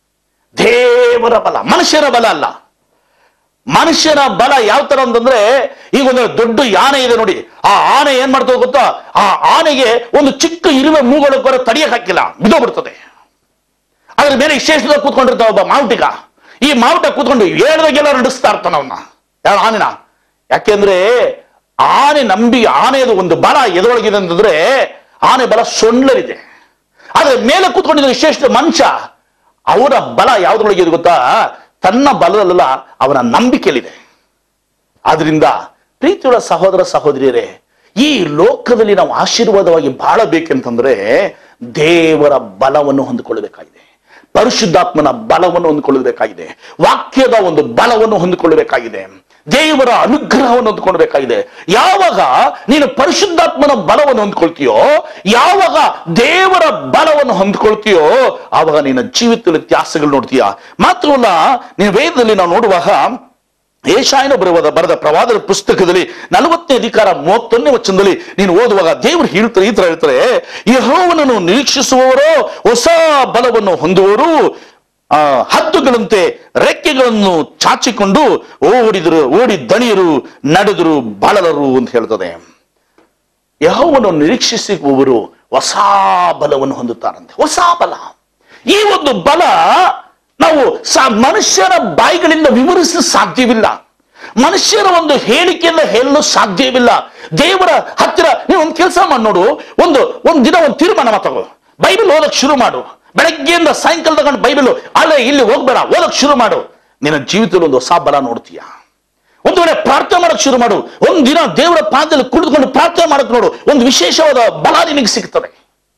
ದೇವರ ಬಲ ಮನುಷ್ಯರ ಬಲ ಅಲ್ಲ ಮನುಷ್ಯನ ಬಲ ಯಾವ ತರ ಅಂತಂದ್ರೆ ಈಗ ಒಂದು ದೊಡ್ಡ ಆನೆ ಇದೆ ನೋಡಿ ಆ ಆನೆ ಏನ್ ಮಾಡ್ತದೆ ಗೊತ್ತಾ ಆ ಆನೆಗೆ ಒಂದು ಚಿಕ್ಕ ಇರುವೆ ಮೂಗಳು ಬರ ತಡಿಯಕ್ ಹಾಕಿಲ್ಲ ಬಿದ್ದೋಗ್ಬಿಡ್ತದೆ ಅದ್ರ ಮೇಲೆ ವಿಶೇಷದ ಕೂತ್ಕೊಂಡಿರ್ತಾವ ಒಬ್ಬ ಮಾವುಟಿಗ ಈ ಮಾವುಟ ಕೂತ್ಕೊಂಡು ಹೇಳ್ದಾಗೆಲ್ಲ ನಡೆಸ್ತಾ ಇರ್ತಾನ ಅವನ್ನ ಯಾರ ಆನೆನ ಯಾಕೆಂದ್ರೆ ಆನೆ ನಂಬಿ ಆನೆಯದು ಒಂದು ಬಲ ಎದರೊಳಗಿದೆ ಅಂತಂದ್ರೆ ಆನೆ ಬಲ ಸೊಂಡ್ಲರಿದೆ ಆದ್ರೆ ಮೇಲೆ ಕೂತ್ಕೊಂಡಿದ್ದ ವಿಶೇಷ ಮನುಷ್ಯ ಅವರ ಬಲ ಯಾವ್ದ್ರೊಳಗೆ ಇದೆ ಗೊತ್ತಾ ತನ್ನ ಬಲದಲ್ಲ ಅವನ ನಂಬಿಕೆಯಲ್ಲಿದೆ ಆದ್ರಿಂದ ಪ್ರೀತಿಯುಳ್ಳ ಸಹೋದರ ಸಹೋದರಿಯರೇ ಈ ಲೋಕದಲ್ಲಿ ನಾವು ಆಶೀರ್ವಾದವಾಗಿ ಬಾಳಬೇಕೆಂತಂದ್ರೆ ದೇವರ ಬಲವನ್ನು ಹೊಂದಿಕೊಳ್ಳಬೇಕಾಗಿದೆ ಪರಿಶುದ್ಧಾತ್ಮನ ಬಲವನ್ನು ಹೊಂದಿಕೊಳ್ಳಬೇಕಾಗಿದೆ ವಾಕ್ಯದ ಒಂದು ಬಲವನ್ನು ಹೊಂದಿಕೊಳ್ಳಬೇಕಾಗಿದೆ ದೇವರ ಅನುಗ್ರಹವನ್ನು ಹೊಂದಿಕೊಳ್ಳಬೇಕಾಗಿದೆ ಯಾವಾಗ ನೀನು ಪರಿಶುದ್ಧಾತ್ಮನ ಬಲವನ್ನು ಹೊಂದ್ಕೊಳ್ತೀಯೋ ಯಾವಾಗ ದೇವರ ಬಲವನ್ನು ಹೊಂದ್ಕೊಳ್ತೀಯೋ ಆವಾಗ ನಿನ್ನ ಜೀವಿತದಲ್ಲಿ ವ್ಯತ್ಯಾಸಗಳು ನೋಡ್ತೀಯ ಮಾತ್ರವಲ್ಲ ನೀನು ವೇದದಲ್ಲಿ ನಾವು ನೋಡುವಾಗ ಏಷಾಯನ ಬರುವುದ ಬರೆದ ಪ್ರವಾದದ ಪುಸ್ತಕದಲ್ಲಿ ನಲವತ್ತನೇ ಅಧಿಕಾರ ಮೂವತ್ತೊಂದನೇ ವಚನದಲ್ಲಿ ನೀನು ಓದುವಾಗ ದೇವರು ಹೇಳ್ತಾರೆ ಈ ತರ ಹೇಳ್ತಾರೆ ಯಹೋವನನ್ನು ನಿರೀಕ್ಷಿಸುವವರು ಹೊಸ ಬಲವನ್ನು ಹೊಂದುವವರು ಆ ಹದ್ದುಗಳಂತೆ ರೆಕ್ಕೆಗಳನ್ನು ಚಾಚಿಕೊಂಡು ಓಡಿದರು ಓಡಿ ದಣಿಯರು ನಡೆದರು ಬಳಲರು ಅಂತ ಹೇಳ್ತದೆ ಯಹೋವನ್ನು ನಿರೀಕ್ಷಿಸುವವರು ಹೊಸ ಬಲವನ್ನು ಹೊಂದುತ್ತಾರಂತೆ ಹೊಸ ಬಲ ಈ ಒಂದು ಬಲ ನಾವು ಸ- ಮನುಷ್ಯರ ಬಾಯಿಗಳಿಂದ ವಿವರಿಸಲು ಸಾಧ್ಯವಿಲ್ಲ ಮನುಷ್ಯರ ಒಂದು ಹೇಳಿಕೆಯಿಂದ ಹೇಳಲು ಸಾಧ್ಯವಿಲ್ಲ ದೇವರ ಹತ್ತಿರ ನೀವು ಒಂದು ಕೆಲಸ ಮಾಡಿ ನೋಡು ಒಂದು ಒಂದು ದಿನ ಒಂದು ತೀರ್ಮಾನ ತಗೋ ಬೈಬಲ್ ಓದಕ್ ಶುರು ಮಾಡು ಬೆಳಗ್ಗೆಯಿಂದ ಸಾಯಂಕಾಲ ತಗೊಂಡು ಬೈಬಲ್ ಅಲ್ಲೇ ಇಲ್ಲಿ ಹೋಗ್ಬೇಡ ಓದಕ್ ಶುರು ಮಾಡು ನಿನ್ನ ಜೀವಿತದಲ್ಲಿ ಒಂದು ಹೊಸ ಬಲ ನೋಡ್ತೀಯ ಒಂದು ವೇಳೆ ಪ್ರಾರ್ಥನೆ ಮಾಡಕ್ ಶುರು ಮಾಡು ಒಂದು ದಿನ ದೇವರ ಪಾದದಲ್ಲಿ ಕುಳಿತುಕೊಂಡು ಪ್ರಾರ್ಥನೆ ಮಾಡಕ್ ನೋಡು ಒಂದು ವಿಶೇಷವಾದ ಬಲ ನಿನಗೆ ಸಿಗ್ತದೆ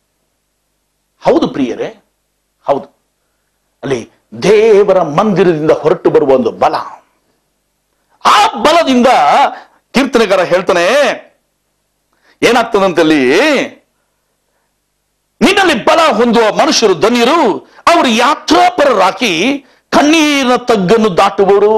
ಹೌದು ಪ್ರಿಯರೇ ಹೌದು ಅಲ್ಲಿ ದೇವರ ಮಂದಿರದಿಂದ ಹೊರಟು ಬರುವ ಒಂದು ಬಲ ಆ ಬಲದಿಂದ ಕೀರ್ತನೆಗಾರ ಹೇಳ್ತಾನೆ ಏನಾಗ್ತದಂತಲ್ಲಿ ನಿನ್ನಲ್ಲಿ ಬಲ ಹೊಂದುವ ಮನುಷ್ಯರು ಧನ್ಯರು ಅವರು ಯಾತ್ರಾಪರರಾಕಿ ಕಣ್ಣೀರಿನ ತಗ್ಗನ್ನು ದಾಟುವರು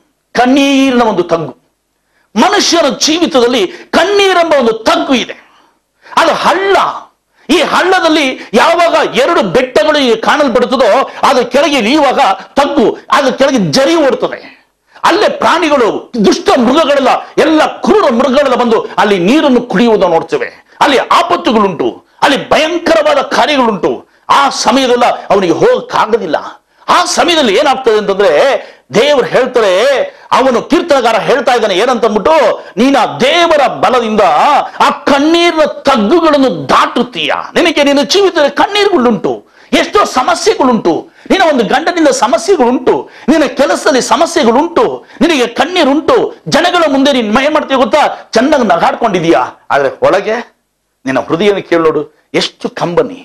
ಕಣ್ಣೀರಿನ ಒಂದು ತಗ್ಗು ಮನುಷ್ಯನ ಜೀವಿತದಲ್ಲಿ ಕಣ್ಣೀರೆಂಬ ಒಂದು ತಗ್ಗು ಇದೆ ಅದು ಹಳ್ಳ ಈ ಹಳ್ಳದಲ್ಲಿ ಯಾವಾಗ ಎರಡು ಬೆಟ್ಟಗಳು ಈಗ ಕಾಣಲ್ಪಡುತ್ತದೋ ಅದ್ರ ಕೆಳಗೆ ಇಳಿಯುವಾಗ ತಗ್ಗು ಅದ್ರ ಕೆಳಗೆ ಜರಿ ಓಡ್ತದೆ ಅಲ್ಲೇ ಪ್ರಾಣಿಗಳು ದುಷ್ಟ ಮೃಗಗಳೆಲ್ಲ ಎಲ್ಲ ಕ್ರೂರ ಮೃಗಗಳೆಲ್ಲ ಬಂದು ಅಲ್ಲಿ ನೀರನ್ನು ಕುಡಿಯುವುದನ್ನು ನೋಡ್ತೇವೆ ಅಲ್ಲಿ ಆಪತ್ತುಗಳುಂಟು ಅಲ್ಲಿ ಭಯಂಕರವಾದ ಕಾರ್ಯಗಳುಂಟು ಆ ಸಮಯದಲ್ಲ ಅವನಿಗೆ ಹೋಗಕ್ಕಾಗದಿಲ್ಲ ಆ ಸಮಯದಲ್ಲಿ ಏನಾಗ್ತದೆ ಅಂತಂದ್ರೆ ದೇವರು ಹೇಳ್ತಾರೆ ಅವನು ಕೀರ್ತನಗಾರ ಹೇಳ್ತಾ ಇದ್ದಾನೆ ಏನಂತಂದ್ಬಿಟ್ಟು ನೀನ ದೇವರ ಬಲದಿಂದ ಆ ಕಣ್ಣೀರಿನ ತಗ್ಗುಗಳನ್ನು ದಾಟುತ್ತೀಯ ನಿನಗೆ ನಿನ್ನ ಜೀವಿತದಲ್ಲಿ ಕಣ್ಣೀರುಗಳುಂಟು ಎಷ್ಟೋ ಸಮಸ್ಯೆಗಳುಂಟು ನಿನ್ನ ಒಂದು ಗಂಡನಿಂದ ಸಮಸ್ಯೆಗಳುಂಟು ನಿನ್ನ ಕೆಲಸದಲ್ಲಿ ಸಮಸ್ಯೆಗಳುಂಟು ನಿನಗೆ ಕಣ್ಣೀರುಂಟು ಜನಗಳ ಮುಂದೆ ನೀನ್ ಏನ್ ಮಾಡ್ತೀಯ ಗೊತ್ತಾ ಚೆನ್ನಾಗಿ ನಗಾಡ್ಕೊಂಡಿದೀಯಾ ಆದ್ರೆ ಒಳಗೆ ನಿನ್ನ ಹೃದಯ ಕೇಳೋಡು ಎಷ್ಟು ಕಂಬನಿ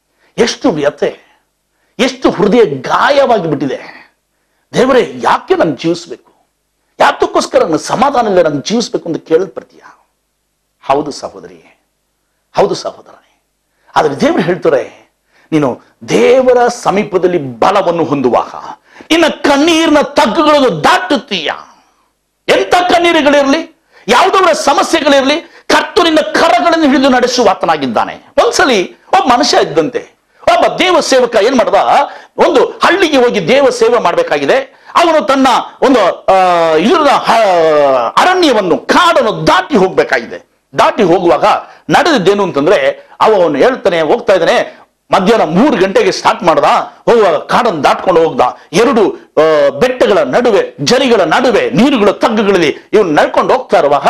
ಎಷ್ಟು ವ್ಯಥೆ ಎಷ್ಟು ಹೃದಯ ಗಾಯವಾಗಿ ಬಿಟ್ಟಿದೆ ದೇವರೇ ಯಾಕೆ ನಾನು ಜೀವಿಸ್ಬೇಕು ಯಾತಕ್ಕೋಸ್ಕರ ನನ್ನ ಸಮಾಧಾನ ಇಲ್ಲ ನಾನು ಜೀವಿಸ್ಬೇಕು ಅಂತ ಕೇಳಲ್ಪಡ್ತೀಯ ಹೌದು ಸಹೋದರಿ ಹೌದು ಸಹೋದರನೇ ಆದ್ರೆ ದೇವರು ಹೇಳ್ತಾರೆ ನೀನು ದೇವರ ಸಮೀಪದಲ್ಲಿ ಬಲವನ್ನು ಹೊಂದುವಾಗ ನಿನ್ನ ಕಣ್ಣೀರಿನ ತಗ್ಗುಗಳನ್ನು ದಾಟುತ್ತೀಯ ಎಂತ ಕಣ್ಣೀರುಗಳಿರಲಿ ಯಾವುದವರ ಸಮಸ್ಯೆಗಳಿರಲಿ ಕರ್ತನಿಂದ ಕರಗಳನ್ನು ಹಿಡಿದು ನಡೆಸುವ ಆತನಾಗಿದ್ದಾನೆ ಒಂದ್ಸಲಿ ಒಬ್ಬ ಮನುಷ್ಯ ಇದ್ದಂತೆ ಒಬ್ಬ ದೇವ ಸೇವಕ ಏನ್ ಮಾಡ್ದ ಒಂದು ಹಳ್ಳಿಗೆ ಹೋಗಿ ದೇವ ಸೇವೆ ಮಾಡಬೇಕಾಗಿದೆ ಅವನು ತನ್ನ ಒಂದು ಆ, ಇದರ ಹ- ಅರಣ್ಯವನ್ನು ಕಾಡನ್ನು ದಾಟಿ ಹೋಗ್ಬೇಕಾಗಿದೆ ದಾಟಿ ಹೋಗುವಾಗ ನಡೆದಿದ್ದೇನು ಅಂತಂದ್ರೆ ಅವನು ಹೇಳ್ತಾನೆ ಹೋಗ್ತಾ ಇದ್ದಾನೆ ಮಧ್ಯಾಹ್ನ ಮೂರು ಗಂಟೆಗೆ ಸ್ಟಾರ್ಟ್ ಮಾಡ್ದ ಹೋಗುವಾಗ ಕಾಡನ್ನು ದಾಟ್ಕೊಂಡು ಹೋಗ್ದ ಎರಡು ಆ, ಬೆಟ್ಟಗಳ ನಡುವೆ ಜರಿಗಳ ನಡುವೆ ನೀರುಗಳ ತಗ್ಗುಗಳಲ್ಲಿ ಇವನು ನಡ್ಕೊಂಡು ಹೋಗ್ತಾ ಇರುವಾಗ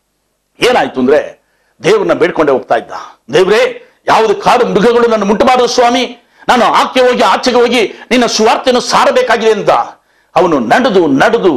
ಏನಾಯ್ತು ಅಂದ್ರೆ ದೇವ್ರನ್ನ ಬೇಡ್ಕೊಂಡೇ ಹೋಗ್ತಾ ಇದ್ದ ದೇವ್ರೇ ಯಾವುದು ಕಾಡು ಮೃಗಗಳು ನನ್ನ ಮುಟ್ಟಬಾರದು ಸ್ವಾಮಿ ನಾನು ಆಕೆ ಹೋಗಿ ಆಚೆಗೆ ಹೋಗಿ ನಿನ್ನ ಸುವಾರ್ತೆಯನ್ನು ಸಾರಬೇಕಾಗಿದೆ ಅಂತ ಅವನು ನಡೆದು ನಡೆದು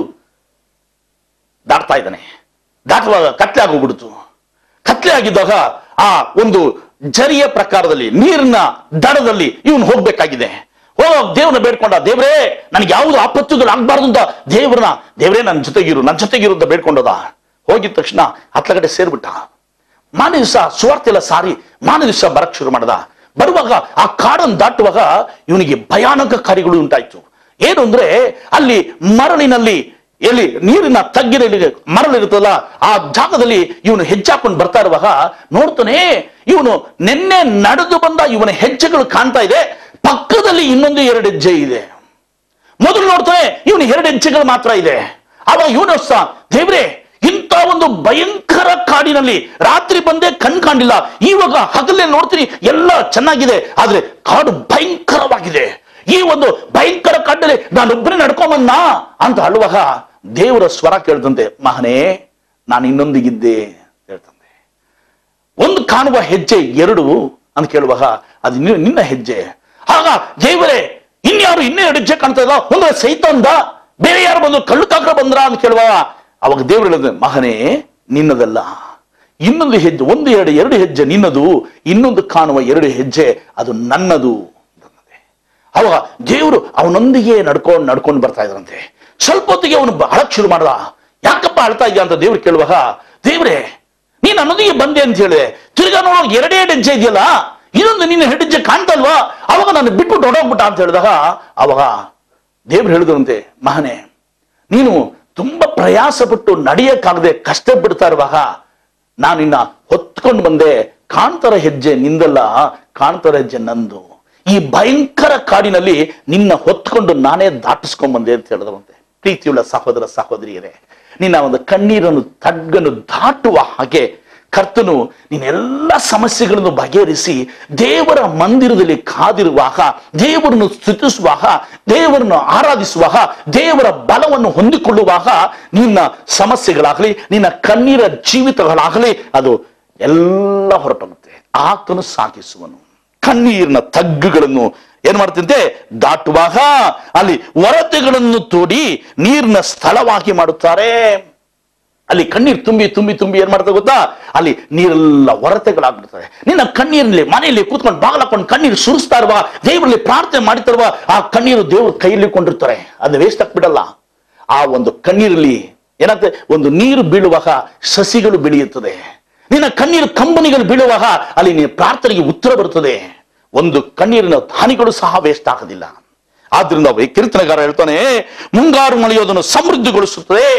ದಾಟ್ತಾ ಇದ್ದಾನೆ ದಾಟುವಾಗ ಕತ್ಲೆ ಆಗೋಗ್ಬಿಡ್ತು ಕತ್ಲೆ ಆಗಿದ್ದಾಗ ಆ ಒಂದು ಜರಿಯ ಪ್ರಕಾರದಲ್ಲಿ ನೀರಿನ ದಡದಲ್ಲಿ ಇವನು ಹೋಗ್ಬೇಕಾಗಿದೆ ಹೋಗ ದೇವ್ರನ್ನ ಬೇಡ್ಕೊಂಡ ದೇವ್ರೇ ನನಗೆ ಯಾವುದು ಆಪತ್ತುಗಳು ಆಗ್ಬಾರ್ದು ಅಂತ ದೇವ್ರನ್ನ ದೇವ್ರೇ ನನ್ನ ಜೊತೆಗಿರು ನನ್ನ ಜೊತೆಗಿರು ಅಂತ ಬೇಡ್ಕೊಂಡದ ಹೋಗಿದ ತಕ್ಷಣ ಹತ್ಲಗಡೆ ಸೇರ್ಬಿಟ್ಟ ಮಾನ ದಿವಸ ಸುವಾರ್ತೆ ಎಲ್ಲ ಸಾರಿ ಮಾನ ದಿವಸ ಬರಕ್ ಶುರು ಮಾಡ್ದ ಬರುವಾಗ ಆ ಕಾಡನ್ನು ದಾಟುವಾಗ ಇವನಿಗೆ ಭಯಾನಕ ಕಾರ್ಯಗಳು ಉಂಟಾಯ್ತು ಏನು ಅಂದ್ರೆ ಅಲ್ಲಿ ಮರಳಿನಲ್ಲಿ ಎಲ್ಲಿ ನೀರಿನ ತಗ್ಗಿನಲ್ಲಿ ಮರಳಿರುತ್ತಲ್ಲ ಆ ಜಾಗದಲ್ಲಿ ಇವನು ಹೆಜ್ಜೆ ಹಾಕೊಂಡು ಬರ್ತಾ ಇರುವಾಗ ನೋಡ್ತಾನೆ ಇವನು ನಿನ್ನೆ ನಡೆದು ಬಂದ ಇವನ ಹೆಜ್ಜೆಗಳು ಕಾಣ್ತಾ ಇದೆ ಪಕ್ಕದಲ್ಲಿ ಇನ್ನೊಂದು ಎರಡು ಹೆಜ್ಜೆ ಇದೆ ಮೊದಲು ನೋಡ್ತಾನೆ ಇವನು ಎರಡು ಹೆಜ್ಜೆಗಳು ಮಾತ್ರ ಇದೆ ಅವಾಗ ಇವನು ಸಹ ದೇವ್ರೆ ಇಂಥ ಒಂದು ಭಯಂಕರ ಕಾಡಿನಲ್ಲಿ ರಾತ್ರಿ ಬಂದೆ ಕಣ್ ಕಾಣಿಲ್ಲ ಇವಾಗ ಹಗಲೇ ನೋಡ್ತೀನಿ ಎಲ್ಲ ಚೆನ್ನಾಗಿದೆ ಆದ್ರೆ ಕಾಡು ಭಯಂಕರವಾಗಿದೆ ಈ ಒಂದು ಭಯಂಕರ ಕಾಡಲ್ಲಿ ನಾನೊಬ್ಬನೇ ನಡ್ಕೊಂಬನ್ನ ಅಂತ ಅಳುವಾಗ ದೇವರ ಸ್ವರ ಕೇಳ್ತಂತೆ ಮಹನೇ ನಾನು ಇನ್ನೊಂದಿಗಿದ್ದೆ ಅಂತ ಹೇಳ್ತಂತೆ ಒಂದು ಕಾಣುವ ಹೆಜ್ಜೆ ಎರಡು ಅಂತ ಕೇಳುವಾಗ ಅದು ನಿನ್ನ- ನಿನ್ನ ಹೆಜ್ಜೆ ಆಗ ದೇವರೇ ಇನ್ಯಾರು ಇನ್ನೂ ಎರಡು ಹೆಜ್ಜೆ ಕಾಣ್ತಾ ಇಲ್ಲ ಒಂದು ಸೈತಂದ ಬೇರೆ ಯಾರು ಬಂದು ಕಳ್ಳು ಕಾಕರ ಬಂದ್ರ ಅಂತ ಕೇಳುವಾಗ ಅವಾಗ ದೇವರು ಹೇಳಿದ್ರೆ ಮಗನೇ ನಿನ್ನದಲ್ಲ ಇನ್ನೊಂದು ಹೆಜ್ಜೆ ಒಂದು ಎರಡು ಎರಡು ಹೆಜ್ಜೆ ನಿನ್ನದು ಇನ್ನೊಂದು ಕಾಣುವ ಎರಡು ಹೆಜ್ಜೆ ಅದು ನನ್ನದು ಅಂತಂದೆ. ಅವಾಗ ದೇವರು ಅವನೊಂದಿಗೆ ನಡ್ಕೊಂಡು ನಡ್ಕೊಂಡು ಬರ್ತಾ ಇದ್ರಂತೆ ಸ್ವಲ್ಪ ಹೊತ್ತಿಗೆ ಅವನು ಅಳಕ್ ಶುರು ಮಾಡ್ದ ಯಾಕಪ್ಪ ಅಳ್ತಾ ಇದೆಯಾ ಅಂತ ದೇವ್ರು ಕೇಳುವಾಗ ದೇವ್ರೆ ನೀನ್ ನನ್ನೊಂದಿಗೆ ಬಂದೆ ಅಂತ ಹೇಳಿದೆ ತಿರ್ಗಾ ನೋಡೋ ಎರಡೇ ಎರಡು ಹೆಜ್ಜೆ ಇದೆಯಲ್ಲ ಇನ್ನೊಂದು ನಿನ್ನ ಹೆಜ್ಜೆ ಕಾಣ್ತಲ್ವಾ ಅವಾಗ ನಾನು ಬಿಟ್ಬಿಟ್ಟು ಹೊಡೋಗ್ಬಿಟ್ಟ ಅಂತ ಹೇಳಿದಾಗ ಅವಾಗ ದೇವ್ರು ಹೇಳಿದ್ರಂತೆ ಮಹನೆ ನೀನು ತುಂಬಾ ಪ್ರಯಾಸ ಪಟ್ಟು ನಡೆಯಕ್ಕಾಗದೆ ಕಷ್ಟಪಡ್ತಾ ಇರುವಾಗ ನಾನು ನಿನ್ನ ಹೊತ್ಕೊಂಡು ಬಂದೆ ಕಾಣ್ತಾರ ಹೆಜ್ಜೆ ನಿಂದಲ್ಲ ಕಾಣ್ತಾರ ಹೆಜ್ಜೆ ನಂದು ಈ ಭಯಂಕರ ಕಾಡಿನಲ್ಲಿ ನಿನ್ನ ಹೊತ್ಕೊಂಡು ನಾನೇ ದಾಟಿಸ್ಕೊಂಡ್ ಬಂದೆ ಅಂತ ಹೇಳಿದ್ರಂತೆ ಪ್ರೀತಿಯುಳ್ಳ ಸಹೋದರ ಸಹೋದರಿಯರೇ ನಿನ್ನ ಒಂದು ಕಣ್ಣೀರನ್ನು ತಗ್ಗನ್ನು ದಾಟುವ ಹಾಗೆ ಕರ್ತನು ನಿನ್ನೆಲ್ಲ ಸಮಸ್ಯೆಗಳನ್ನು ಬಗೆಹರಿಸಿ ದೇವರ ಮಂದಿರದಲ್ಲಿ ಕಾದಿರುವಾಗ ದೇವರನ್ನು ಸ್ತುತಿಸುವಾಗ ದೇವರನ್ನು ಆರಾಧಿಸುವಾಗ ದೇವರ ಬಲವನ್ನು ಹೊಂದಿಕೊಳ್ಳುವಾಗ ನಿನ್ನ ಸಮಸ್ಯೆಗಳಾಗಲಿ ನಿನ್ನ ಕಣ್ಣೀರ ಜೀವಿತಗಳಾಗಲಿ ಅದು ಎಲ್ಲ ಹೊರಟೋಗುತ್ತೆ ಆತನು ಸಾಗಿಸುವನು ಕಣ್ಣೀರಿನ ತಗ್ಗುಗಳನ್ನು ಏನ್ ಮಾಡ್ತಂತೆ ದಾಟುವಾಗ ಅಲ್ಲಿ ಒರತೆಗಳನ್ನು ತೋಡಿ ನೀರಿನ ಸ್ಥಳವಾಗಿ ಮಾಡುತ್ತಾರೆ ಅಲ್ಲಿ ಕಣ್ಣೀರು ತುಂಬಿ ತುಂಬಿ ತುಂಬಿ ಏನ್ ಮಾಡ್ತಾರೆ ಗೊತ್ತಾ ಅಲ್ಲಿ ನೀರೆಲ್ಲ ಹೊರತೆಗಳಾಗ್ಬಿಡ್ತವೆ ನಿನ್ನ ಕಣ್ಣೀರಲ್ಲಿ ಮನೆಯಲ್ಲಿ ಕೂತ್ಕೊಂಡು ಬಾಗಲಾಕೊಂಡು ಕಣ್ಣೀರು ಸುರಿಸ್ತಾ ಇರುವ ದೇವರಲ್ಲಿ ಪ್ರಾರ್ಥನೆ ಮಾಡ್ತಾ ಇರುವ ಆ ಕಣ್ಣೀರು ದೇವ್ರ ಕೈಯಲ್ಲಿ ಕೊಂಡಿರ್ತಾರೆ ಅದು ವೇಸ್ಟ್ ಆಗ್ಬಿಡಲ್ಲ ಆ ಒಂದು ಕಣ್ಣೀರಲ್ಲಿ ಏನಾಗ್ತದೆ ಒಂದು ನೀರು ಬೀಳುವಾಗ ಸಸಿಗಳು ಬೆಳೆಯುತ್ತದೆ ನಿನ್ನ ಕಣ್ಣೀರು ಕಂಬನಿಗಳು ಬೀಳುವಾಗ ಅಲ್ಲಿ ನಿನ್ನ ಪ್ರಾರ್ಥನೆಗೆ ಉತ್ತರ ಬರುತ್ತದೆ ಒಂದು ಕಣ್ಣೀರಿನ ಹಾನಿಗಳು ಸಹ ವೇಸ್ಟ್ ಆಗೋದಿಲ್ಲ ಆದ್ರಿಂದ ಅವ- ಈ ಕೀರ್ತನೆಗಾರ ಹೇಳ್ತಾನೆ ಮುಂಗಾರು ಮಳೆಯೋದನ್ನು ಸಮೃದ್ಧಿಗೊಳಿಸುತ್ತದೆ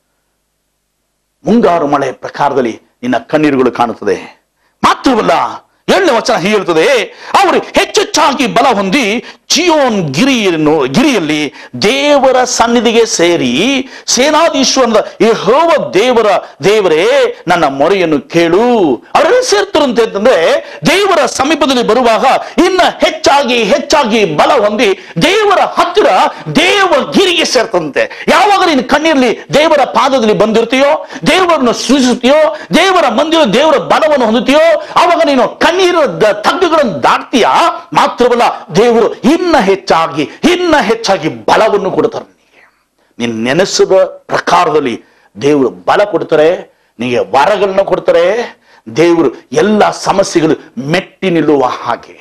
ಮುಂಗಾರು ಮಳೆ ಪ್ರಕಾರದಲ್ಲಿ ನಿನ್ನ ಕಣ್ಣೀರುಗಳು ಕಾಣುತ್ತದೆ ಮಾತ್ರವಲ್ಲ ಏಳನೇ ವಚನ ಹೀಗೆ ಹೇಳ್ತದೆ ಅವರು ಹೆಚ್ಚೆಚ್ಚಾಗಿ ಬಲ ಹೊಂದಿ ಚಿಯೋನ್ ಗಿರಿಯನ್ನು ಗಿರಿಯಲ್ಲಿ ದೇವರ ಸನ್ನಿಧಿಗೆ ಸೇರಿ ಸೇನಾಧೀಶ್ವರನ ಯೆಹೋವ ದೇವರ ದೇವರೇ ನನ್ನ ಮೊರೆಯನ್ನು ಕೇಳು ಅವರೆಲ್ಲ ಸೇರ್ತಾರಂತೆ ಅಂತಂದ್ರೆ ದೇವರ ಸಮೀಪದಲ್ಲಿ ಬರುವಾಗ ಇನ್ನ ಹೆಚ್ಚಾಗಿ ಹೆಚ್ಚಾಗಿ ಬಲ ಹೊಂದಿ ದೇವರ ಹತ್ತಿರ ದೇವ ಗಿರಿಗೆ ಸೇರ್ತಂತೆ ಯಾವಾಗ ನೀನು ಕಣ್ಣೀರ್ಲಿ ದೇವರ ಪಾದದಲ್ಲಿ ಬಂದಿರ್ತೀಯೋ ದೇವರನ್ನು ಸೂಚಿಸುತ್ತೀಯೋ ದೇವರ ಮಂದಿರ ದೇವರ ಬಲವನ್ನು ಹೊಂದುತ್ತೀಯೋ ಆವಾಗ ನೀನು ಕಣ್ಣೀರ ದ- ತಗ್ಗುಗಳನ್ನು ದಾಟ್ತೀಯಾ ಮಾತ್ರವಲ್ಲ ದೇವರು ಇನ್ನ ಹೆಚ್ಚಾಗಿ ಇನ್ನ ಹೆಚ್ಚಾಗಿ ಬಲವನ್ನು ಕೊಡ್ತಾರೆ ನಿನಗೆ ನೀನು ನೆನೆಸಿದ ಪ್ರಕಾರದಲ್ಲಿ ದೇವರು ಬಲ ಕೊಡ್ತಾರೆ ನಿನಗೆ ವರಗಳನ್ನ ಕೊಡ್ತಾರೆ ದೇವರು ಎಲ್ಲ ಸಮಸ್ಯೆಗಳು ಮೆಟ್ಟಿ ನಿಲ್ಲುವ ಹಾಗೆ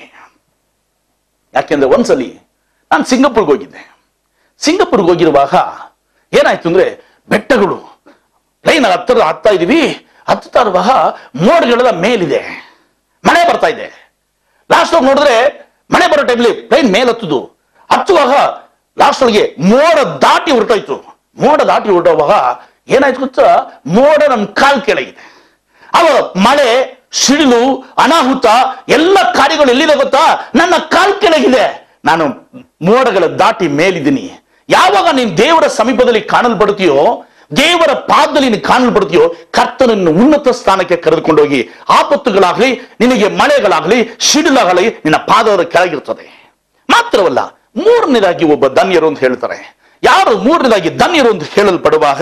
ಯಾಕೆಂದ್ರೆ ಒಂದ್ಸಲಿ ನಾನು ಸಿಂಗಪುರ್ಗೆ ಹೋಗಿದ್ದೆ ಸಿಂಗಪುರ್ಗೆ ಹೋಗಿರುವಾಗ ಏನಾಯ್ತು ಅಂದ್ರೆ ಬೆಟ್ಟಗಳು ಪ್ಲೈನ್ ಹತ್ತಿರ ಹತ್ತಾ ಇದೀವಿ ಹತ್ತುತ್ತಾ ಇರುವಾಗ ಮೋಡ್ಗಳೆಲ್ಲ ಮೇಲಿದೆ ಮಳೆ ಬರ್ತಾ ಇದೆ ಲಾಸ್ಟ್ ನೋಡಿದ್ರೆ ಮಳೆ ಬರೋ ಟೈಮ್ಲಿ ಪ್ಲೈನ್ ಮೇಲೆ ಹತ್ತುದು ಹತ್ತುವಾಗ ಲಾಸ್ಟ್ ಒಳಗೆ ಮೋಡ ದಾಟಿ ಹೊರಟೋಯ್ತು ಮೋಡ ದಾಟಿ ಹೊರಟೋವಾಗ ಏನಾಯ್ತು ಗೊತ್ತಾ ಮೋಡ ನನ್ನ ಕಾಲ್ ಕೆಳಗಿದೆ ಅವಾಗ ಮಳೆ ಸಿಡಿಲು ಅನಾಹುತ ಎಲ್ಲ ಕಾರ್ಯಗಳು ಎಲ್ಲಿದೆ ಗೊತ್ತಾ ನನ್ನ ಕಾಲ್ ಕೆಳಗಿದೆ ನಾನು ಮೋಡಗಳ ದಾಟಿ ಮೇಲಿದ್ದೀನಿ ಯಾವಾಗ ನೀನು ದೇವರ ಸಮೀಪದಲ್ಲಿ ಕಾಣಲ್ಪಡ್ತೀಯೋ ದೇವರ ಪಾದದಲ್ಲಿ ನೀನು ಕಾಣಲ್ಪಡ್ತೀಯೋ ಕರ್ತನನ್ನು ಉನ್ನತ ಸ್ಥಾನಕ್ಕೆ ಕರೆದುಕೊಂಡೋಗಿ ಆಪತ್ತುಗಳಾಗ್ಲಿ ನಿನಗೆ ಮಳೆಗಳಾಗ್ಲಿ ಸಿಡಿಲಾಗಲಿ ನಿನ್ನ ಪಾದದ ಕೆಳಗಿರ್ತದೆ ಮಾತ್ರವಲ್ಲ ಮೂರನೇದಾಗಿ ಒಬ್ಬ ಧನ್ಯರು ಅಂತ ಹೇಳ್ತಾರೆ ಯಾರು ಮೂರನೇದಾಗಿ ಧನ್ಯರು ಅಂತ ಹೇಳಲ್ಪಡುವಾಗ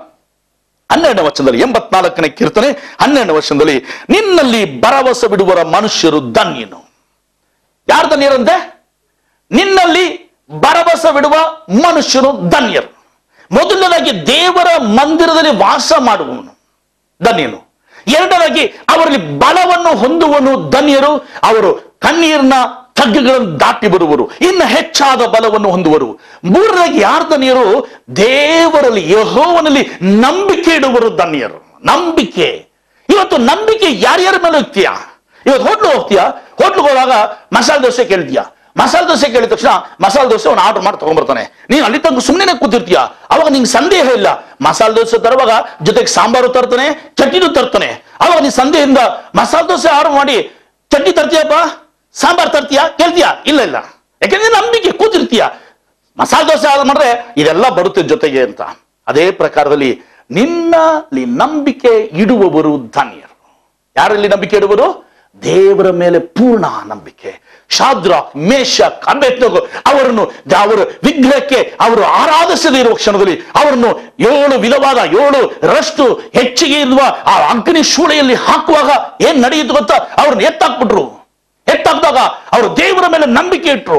ಹನ್ನೆರಡನೇ ವರ್ಷದಲ್ಲಿ ಎಂಬತ್ನಾಲ್ಕನೇ ಕೀರ್ತನೆ ಹನ್ನೆರಡನೇ ವರ್ಷದಲ್ಲಿ ನಿನ್ನಲ್ಲಿ ಭರವಸೆ ಬಿಡುವರ ಮನುಷ್ಯರು ಧನ್ಯನು ಯಾರು ಧನ್ಯರಂತೆ ನಿನ್ನಲ್ಲಿ ಭರವಸೆ ಬಿಡುವ ಮನುಷ್ಯರು ಧನ್ಯರು ಮೊದಲನೇದಾಗಿ ದೇವರ ಮಂದಿರದಲ್ಲಿ ವಾಸ ಮಾಡುವವನು ಧನ್ಯನು ಎರಡನೇದಾಗಿ ಅವರಲ್ಲಿ ಬಲವನ್ನು ಹೊಂದುವನು ಧನ್ಯರು ಅವರು ಕಣ್ಣೀರಿನ ತಗ್ಗುಗಳನ್ನು ದಾಟಿ ಬರುವರು ಇನ್ನು ಹೆಚ್ಚಾದ ಬಲವನ್ನು ಹೊಂದುವರು ಮೂರನೇದಾಗಿ ಯಾರು ಧನ್ಯರು ದೇವರಲ್ಲಿ ಯಹೋವನಲ್ಲಿ ನಂಬಿಕೆ ಇಡುವರು ಧನ್ಯರು ನಂಬಿಕೆ ಇವತ್ತು ನಂಬಿಕೆ ಯಾರ್ಯಾರ ಮೇಲೆ ಹೋಗ್ತೀಯಾ ಇವತ್ತು ಹೋಟ್ಲು ಹೋಗ್ತೀಯಾ ಹೋಟ್ಲಿಗೆ ಹೋದಾಗ ಮಸಾಲೆ ದೋಸೆ ಕೇಳ್ತೀಯಾ ಮಸಾಲೆ ದೋಸೆ ಕೇಳಿದ ತಕ್ಷಣ ಮಸಾಲೆ ದೋಸೆ ಅವ್ನು ಆರ್ಡರ್ ಮಾಡಿ ತಗೊಂಡ್ಬರ್ತಾನೆ ನೀನು ಅಲ್ಲಿ ತನಕ ಸುಮ್ಮನೆ ಕೂತಿರ್ತೀಯ ಅವಾಗ ನಿಂಗೆ ಸಂದೇಹ ಇಲ್ಲ ಮಸಾಲೆ ದೋಸೆ ತರುವಾಗ ಜೊತೆಗೆ ಸಾಂಬಾರು ತರ್ತಾನೆ ಚಟ್ನಿನೂ ತರ್ತಾನೆ ಅವಾಗ ನೀನ್ ಸಂದೇಹದಿಂದ ಮಸಾಲೆ ದೋಸೆ ಆರ್ಡರ್ ಮಾಡಿ ಚಟ್ನಿ ತರ್ತೀಯಪ್ಪ ಸಾಂಬಾರ್ ತರ್ತೀಯಾ ಕೇಳ್ತೀಯಾ ಇಲ್ಲ ಇಲ್ಲ ಯಾಕೆಂದ್ರೆ ನಂಬಿಕೆ ಕೂತಿರ್ತೀಯ ಮಸಾಲೆ ದೋಸೆ ಆರ್ಡರ್ ಮಾಡಿದ್ರೆ ಇದೆಲ್ಲ ಬರುತ್ತೆ ಜೊತೆಗೆ ಅಂತ ಅದೇ ಪ್ರಕಾರದಲ್ಲಿ ನಿನ್ನಲ್ಲಿ ನಂಬಿಕೆ ಇಡುವವರು ಧನ್ಯರು ಯಾರಲ್ಲಿ ನಂಬಿಕೆ ಇಡುವರು ದೇವರ ಮೇಲೆ ಪೂರ್ಣ ನಂಬಿಕೆ ಶಾದ್ರ ಮೇಷ ಅಬೇತ್ನಗು ಅವರನ್ನು ಅವರ ವಿಗ್ರಹಕ್ಕೆ ಅವರು ಆರಾಧಿಸದೇ ಇರುವ ಕ್ಷಣದಲ್ಲಿ ಅವರನ್ನು ಏಳು ವಿಧವಾದ ಏಳು ರಷ್ಟು ಹೆಚ್ಚಿಗೆ ಇರುವ ಆ ಅಗ್ನಿ ಶೂಳೆಯಲ್ಲಿ ಹಾಕುವಾಗ ಏನ್ ನಡೆಯಿತು ಗೊತ್ತಾ ಅವ್ರನ್ನ ಎತ್ತಾಕ್ಬಿಟ್ರು ಎತ್ತಾಕ್ದಾಗ ಅವರು ದೇವರ ಮೇಲೆ ನಂಬಿಕೆ ಇಟ್ರು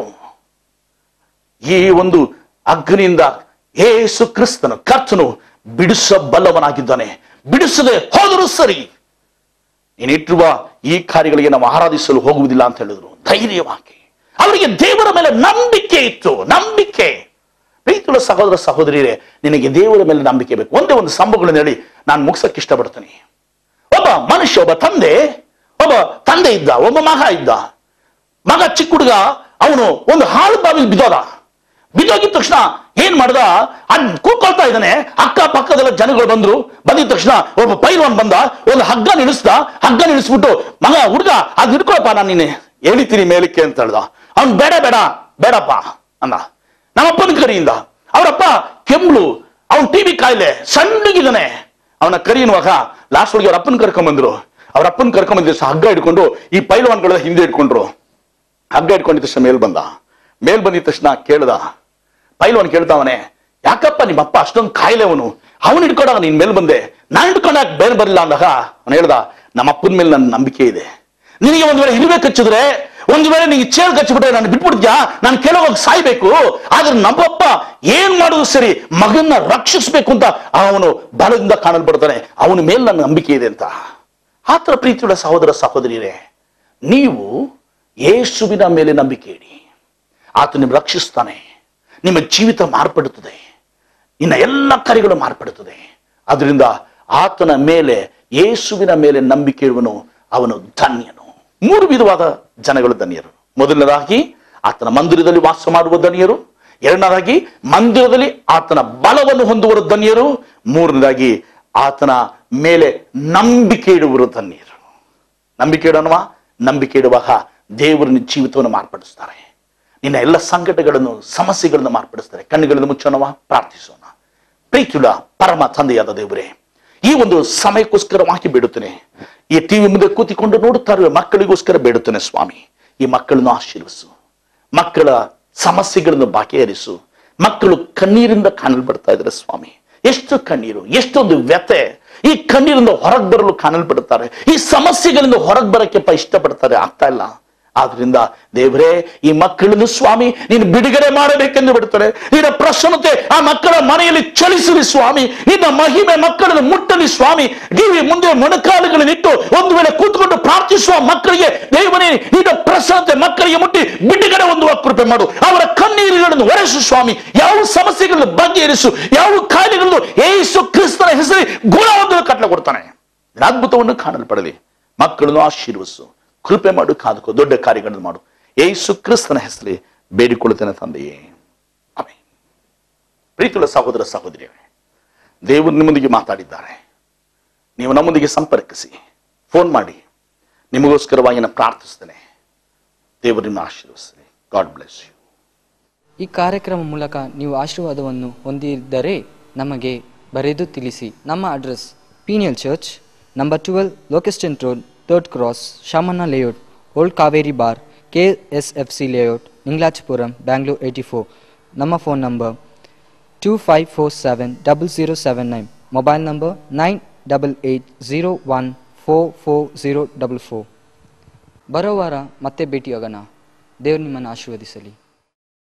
ಈ ಒಂದು ಅಗ್ನಿಯಿಂದ ಏಸು ಕ್ರಿಸ್ತನು ಕರ್ತನು ಬಿಡಿಸಬಲ್ಲವನಾಗಿದ್ದಾನೆ ಬಿಡಿಸದೆ ಹೋದರೂ ಸರಿ ನೀನಿಟ್ಟಿರುವ ಈ ಕಾರ್ಯಗಳಿಗೆ ನಾವು ಆರಾಧಿಸಲು ಹೋಗುವುದಿಲ್ಲ ಅಂತ ಹೇಳಿದ್ರು ಧೈರ್ಯವಾಗಿ ಅವರಿಗೆ ದೇವರ ಮೇಲೆ ನಂಬಿಕೆ ಇತ್ತು ನಂಬಿಕೆ ಪ್ರೀತಿಯುಳ್ಳ ಸಹೋದರ ಸಹೋದರಿಯರೇ ನಿನಗೆ ದೇವರ ಮೇಲೆ ನಂಬಿಕೆ ಬೇಕು ಒಂದೇ ಒಂದು ಸಂಭವಗಳನ್ನು ಹೇಳಿ ನಾನು ಮುಗಿಸಕ್ಕೆ ಇಷ್ಟಪಡ್ತೀನಿ ಒಬ್ಬ ಮನುಷ್ಯ ಒಬ್ಬ ತಂದೆ ಒಬ್ಬ ತಂದೆ ಇದ್ದ ಒಬ್ಬ ಮಗ ಇದ್ದ ಮಗ ಚಿಕ್ಕ ಹುಡುಗ ಅವನು ಒಂದು ಹಾಳು ಬಾವಿಗೆ ಬಿದ್ದೋದ ಬಿದ್ದೋಗಿದ ತಕ್ಷಣ ಏನ್ ಮಾಡ್ದ ಅದ್ ಕೂತ್ಕೊಳ್ತಾ ಇದ್ದಾನೆ ಅಕ್ಕ ಪಕ್ಕದಲ್ಲ ಜನಗಳು ಬಂದ್ರು ಬಂದಿದ ತಕ್ಷಣ ಒಬ್ಬ ಪೈಲ್ವಾನ್ ಬಂದ ಒಂದು ಹಗ್ಗ ನಿಲ್ಲಿಸ್ದ ಹಗ್ಗ ನಿಲ್ಲಿಸ್ಬಿಟ್ಟು ಮಗ ಹುಡುಗ ಅದ್ ಹಿಡ್ಕೊಳಪ್ಪ ನಾನು ನೀನೆ ಎಳಿತೀನಿ ಮೇಲಕ್ಕೆ ಅಂತ ಹೇಳ್ದ ಅವ್ನು ಬೇಡ ಬೇಡ ಬೇಡಪ್ಪ ಅಂದ ನಮ್ಮಪ್ಪನ ಕರಿಯಿಂದ ಅವರಪ್ಪ ಕೆಂಬ್ಳು ಅವ್ನ್ ಟಿವಿ ಕಾಯಿಲೆ ಸಣ್ಣಗಿದ್ದಾನೆ ಅವನ ಕರಿಯುವಾಗ ಲಾಸ್ಟ್ ಒಳಗೆ ಅವ್ರ ಅಪ್ಪನ ಕರ್ಕೊಂಬಂದ್ರು ಅವ್ರ ಅಪ್ಪನ ಕರ್ಕೊಂಬಂದ್ರೆ ಹಗ್ಗ ಹಿಡ್ಕೊಂಡು ಈ ಪೈಲ್ವಾನ್ಗಳ ಹಿಂದೆ ಹಿಡ್ಕೊಂಡ್ರು ಹಗ್ಗ ಹಿಡ್ಕೊಂಡಿದ ತಕ್ಷಣ ಮೇಲ್ ಬಂದ ಮೇಲ್ ಬಂದಿದ ತಕ್ಷಣ ಕೇಳ್ದ ಪೈಲ್ವಾನ್ ಕೇಳ್ತಾವನೆ ಯಾಕಪ್ಪ ನಿಮ್ಮ ಅಪ್ಪ ಅಷ್ಟೊಂದು ಕಾಯಿಲೆ ಅವನು ಅವನು ಹಿಡ್ಕೊಂಡಾಗ ನೀನ್ ಮೇಲ್ ಬಂದೆ ನಾನ್ ಹಿಡ್ಕೊಂಡಾಗ ಬೇರೆ ಬರಲಿಲ್ಲ ಅಂದಾಗ ಅವನು ಹೇಳ್ದ ನಮ್ಮ ಅಪ್ಪನ ಮೇಲೆ ನನ್ನ ನಂಬಿಕೆ ಇದೆ ನಿನಗೆ ಒಂದ್ ವೇಳೆ ಇರುವೆ ಕಚ್ಚಿದ್ರೆ ಒಂದ್ ವೇಳೆ ನಿಂಗೆ ಚೇಳು ಕಚ್ಚಿಬಿಟ್ರೆ ನಾನು ಬಿಟ್ಬಿಡ್ತೀಯಾ ನಾನು ಕೆಲವಾಗ ಸಾಯ್ಬೇಕು ಆದ್ರೆ ನಮ್ಮಪ್ಪ ಏನ್ ಮಾಡೋದು ಸರಿ ಮಗನ್ನ ರಕ್ಷಿಸ್ಬೇಕು ಅಂತ ಅವನು ಬಲದಿಂದ ಕಾಣಲ್ಪಡ್ತಾನೆ ಅವನ ಮೇಲೆ ನನ್ನ ನಂಬಿಕೆ ಇದೆ ಅಂತ ಆತರ ಪ್ರೀತಿಯುಳ್ಳ ಸಹೋದರ ಸಹೋದರಿಯರೇ ನೀವು ಯೇಸುವಿನ ಮೇಲೆ ನಂಬಿಕೆ ಇಡಿ ಆತ ನಿಮ್ ರಕ್ಷಿಸ್ತಾನೆ ನಿಮ್ಮ ಜೀವಿತ ಮಾರ್ಪಡುತ್ತದೆ ಇನ್ನ ಎಲ್ಲ ಕಾರ್ಯಗಳು ಮಾರ್ಪಡುತ್ತದೆ ಅದರಿಂದ ಆತನ ಮೇಲೆ ಯೇಸುವಿನ ಮೇಲೆ ನಂಬಿಕೆ ಇರುವನು ಅವನು ಧನ್ಯನು ಮೂರು ವಿಧವಾದ ಜನಗಳು ಧನ್ಯರು ಮೊದಲನೇದಾಗಿ ಆತನ ಮಂದಿರದಲ್ಲಿ ವಾಸ ಮಾಡುವ ಧನ್ಯರು ಎರಡನೇದಾಗಿ ಮಂದಿರದಲ್ಲಿ ಆತನ ಬಲವನ್ನು ಹೊಂದುವರು ಧನ್ಯರು ಮೂರನೇದಾಗಿ ಆತನ ಮೇಲೆ ನಂಬಿಕೆ ಇಡುವರು ಧನ್ಯರು ನಂಬಿಕೆ ಇಡೋಣವಾ ನಂಬಿಕೆ ಇಡುವಾಗ ದೇವರು ನಿನ್ನ ಜೀವಿತವನ್ನು ಮಾರ್ಪಡಿಸ್ತಾರೆ ನಿನ್ನ ಎಲ್ಲ ಸಂಕಟಗಳನ್ನು ಸಮಸ್ಯೆಗಳನ್ನು ಮಾರ್ಪಡಿಸ್ತಾರೆ ಕಣ್ಣುಗಳನ್ನು ಮುಚ್ಚೋಣವಾ ಪ್ರಾರ್ಥಿಸೋಣ ಪ್ರೀತಿಯುಳ್ಳ ಪರಮ ತಂದೆಯಾದ ದೇವರೇ ಈ ಒಂದು ಸಮಯಕ್ಕೋಸ್ಕರವಾಗಿ ಬೇಡುತ್ತೇನೆ ಈ ಟಿವಿ ಮುಂದೆ ಕೂತಿಕೊಂಡು ನೋಡುತ್ತಾ ಇರುವ ಮಕ್ಕಳಿಗೋಸ್ಕರ ಬೇಡುತ್ತೇನೆ ಸ್ವಾಮಿ ಈ ಮಕ್ಕಳನ್ನು ಆಶೀರ್ವಿಸು ಮಕ್ಕಳ ಸಮಸ್ಯೆಗಳನ್ನು ಬಗೆಹರಿಸು ಮಕ್ಕಳು ಕಣ್ಣೀರಿಂದ ಕಾಣಲ್ಪಡ್ತಾ ಇದ್ದಾರೆ ಸ್ವಾಮಿ ಎಷ್ಟು ಕಣ್ಣೀರು ಎಷ್ಟೊಂದು ವ್ಯತೆ ಈ ಕಣ್ಣೀರಿಂದ ಹೊರಗೆ ಬರಲು ಕಾಣಲ್ಪಡುತ್ತಾರೆ ಈ ಸಮಸ್ಯೆಗಳಿಂದ ಹೊರಗೆ ಬರಕ್ಕೆಪ್ಪ ಇಷ್ಟಪಡ್ತಾರೆ ಆಗ್ತಾ ಇಲ್ಲ ಆದ್ರಿಂದ ದೇವರೇ ಈ ಮಕ್ಕಳನ್ನು ಸ್ವಾಮಿ ನೀನು ಬಿಡುಗಡೆ ಮಾಡಬೇಕೆಂದು ಬಿಡ್ತಾರೆ ನಿನ್ನ ಪ್ರಸನ್ನತೆ ಆ ಮಕ್ಕಳ ಮನೆಯಲ್ಲಿ ಚಲಿಸಲಿ ಸ್ವಾಮಿ ನಿನ್ನ ಮಹಿಮೆ ಮಕ್ಕಳನ್ನು ಮುಟ್ಟಲಿ ಸ್ವಾಮಿ ಟಿವಿ ಮುಂದೆ ಮೊಣಕಾಲುಗಳನ್ನಿಟ್ಟು ಒಂದು ವೇಳೆ ಕೂತ್ಕೊಂಡು ಪ್ರಾರ್ಥಿಸುವ ಮಕ್ಕಳಿಗೆ ದೇವರೇ ನಿನ್ನ ಪ್ರಸನ್ನತೆ ಮಕ್ಕಳಿಗೆ ಮುಟ್ಟಿ ಬಿಡುಗಡೆ ಹೊಂದುವ ಕೃಪೆ ಮಾಡು ಅವರ ಕಣ್ಣೀರುಗಳನ್ನು ಒರೆಸು ಸ್ವಾಮಿ ಯಾವ ಸಮಸ್ಯೆಗಳನ್ನು ಬಗೆಹರಿಸು ಯಾವ ಕಾಯಿಲೆಗಳನ್ನು ಏಸು ಕ್ರಿಸ್ತನ ಹೆಸರಿ ಗುಣ ಹೊಂದಲು ಕಟ್ಲ ಕೊಡ್ತಾನೆ ನಿನ್ನ ಅದ್ಭುತವನ್ನು ಕಾಣಲ್ಪಡಲಿ ಮಕ್ಕಳನ್ನು ಆಶೀರ್ವಸು ಕೃಪೆ ಮಾಡು ಕಾದುಕೋ ದೊಡ್ಡ ಕಾರ್ಯಗಳನ್ನು ಮಾಡು ಏಸು ಕ್ರಿಸ್ತನ ಹೆಸರಲ್ಲಿ ಬೇಡಿಕೊಳ್ಳುತ್ತೇನೆ ತಂದೆಯೇ ಆಮೇಲೆ ಪ್ರೀತಿಯುಳ್ಳ ಸಹೋದರ ಸಹೋದರಿಯರೇ ದೇವರು ನಿಮ್ಮೊಂದಿಗೆ ಮಾತಾಡಿದ್ದಾರೆ ನೀವು ನಮ್ಮೊಂದಿಗೆ ಸಂಪರ್ಕಿಸಿ ಫೋನ್ ಮಾಡಿ ನಿಮಗೋಸ್ಕರವಾಗಿ ನಾನು ಪ್ರಾರ್ಥಿಸ್ತೇನೆ ದೇವರು ನಿಮ್ಮ ಆಶೀರ್ವದಿಸಲಿ ಗಾಡ್ ಬ್ಲೆಸ್ ಯು ಈ ಕಾರ್ಯಕ್ರಮ ಮೂಲಕ ನೀವು ಆಶೀರ್ವಾದವನ್ನು ಹೊಂದಿದ್ದರೆ ನಮಗೆ ಬರೆದು ತಿಳಿಸಿ ನಮ್ಮ ಅಡ್ರೆಸ್ ಪೀನಿಯಲ್ ಚರ್ಚ್ ನಂಬರ್ ಟ್ವೆಲ್ ಲೋಕೆಸ್ಟನ್ road third cross Shamanna layout old Kaveri ಬಾರ್ K S F C layout ನಿಂಗ್ಲಾಚಪುರಂ ಬ್ಯಾಂಗ್ಳೂರ್ ಏಯ್ಟಿ ಫೋರ್ ನಮ್ಮ phone number two five four seven double zero seven nine mobile number nine double eight zero one four four zero double four ಬರೋ ವಾರ ಮತ್ತೆ ಭೇಟಿಯಾಗೋಣ ದೇವರು ನಿಮ್ಮನ್ನು ಆಶೀರ್ವದಿಸಲಿ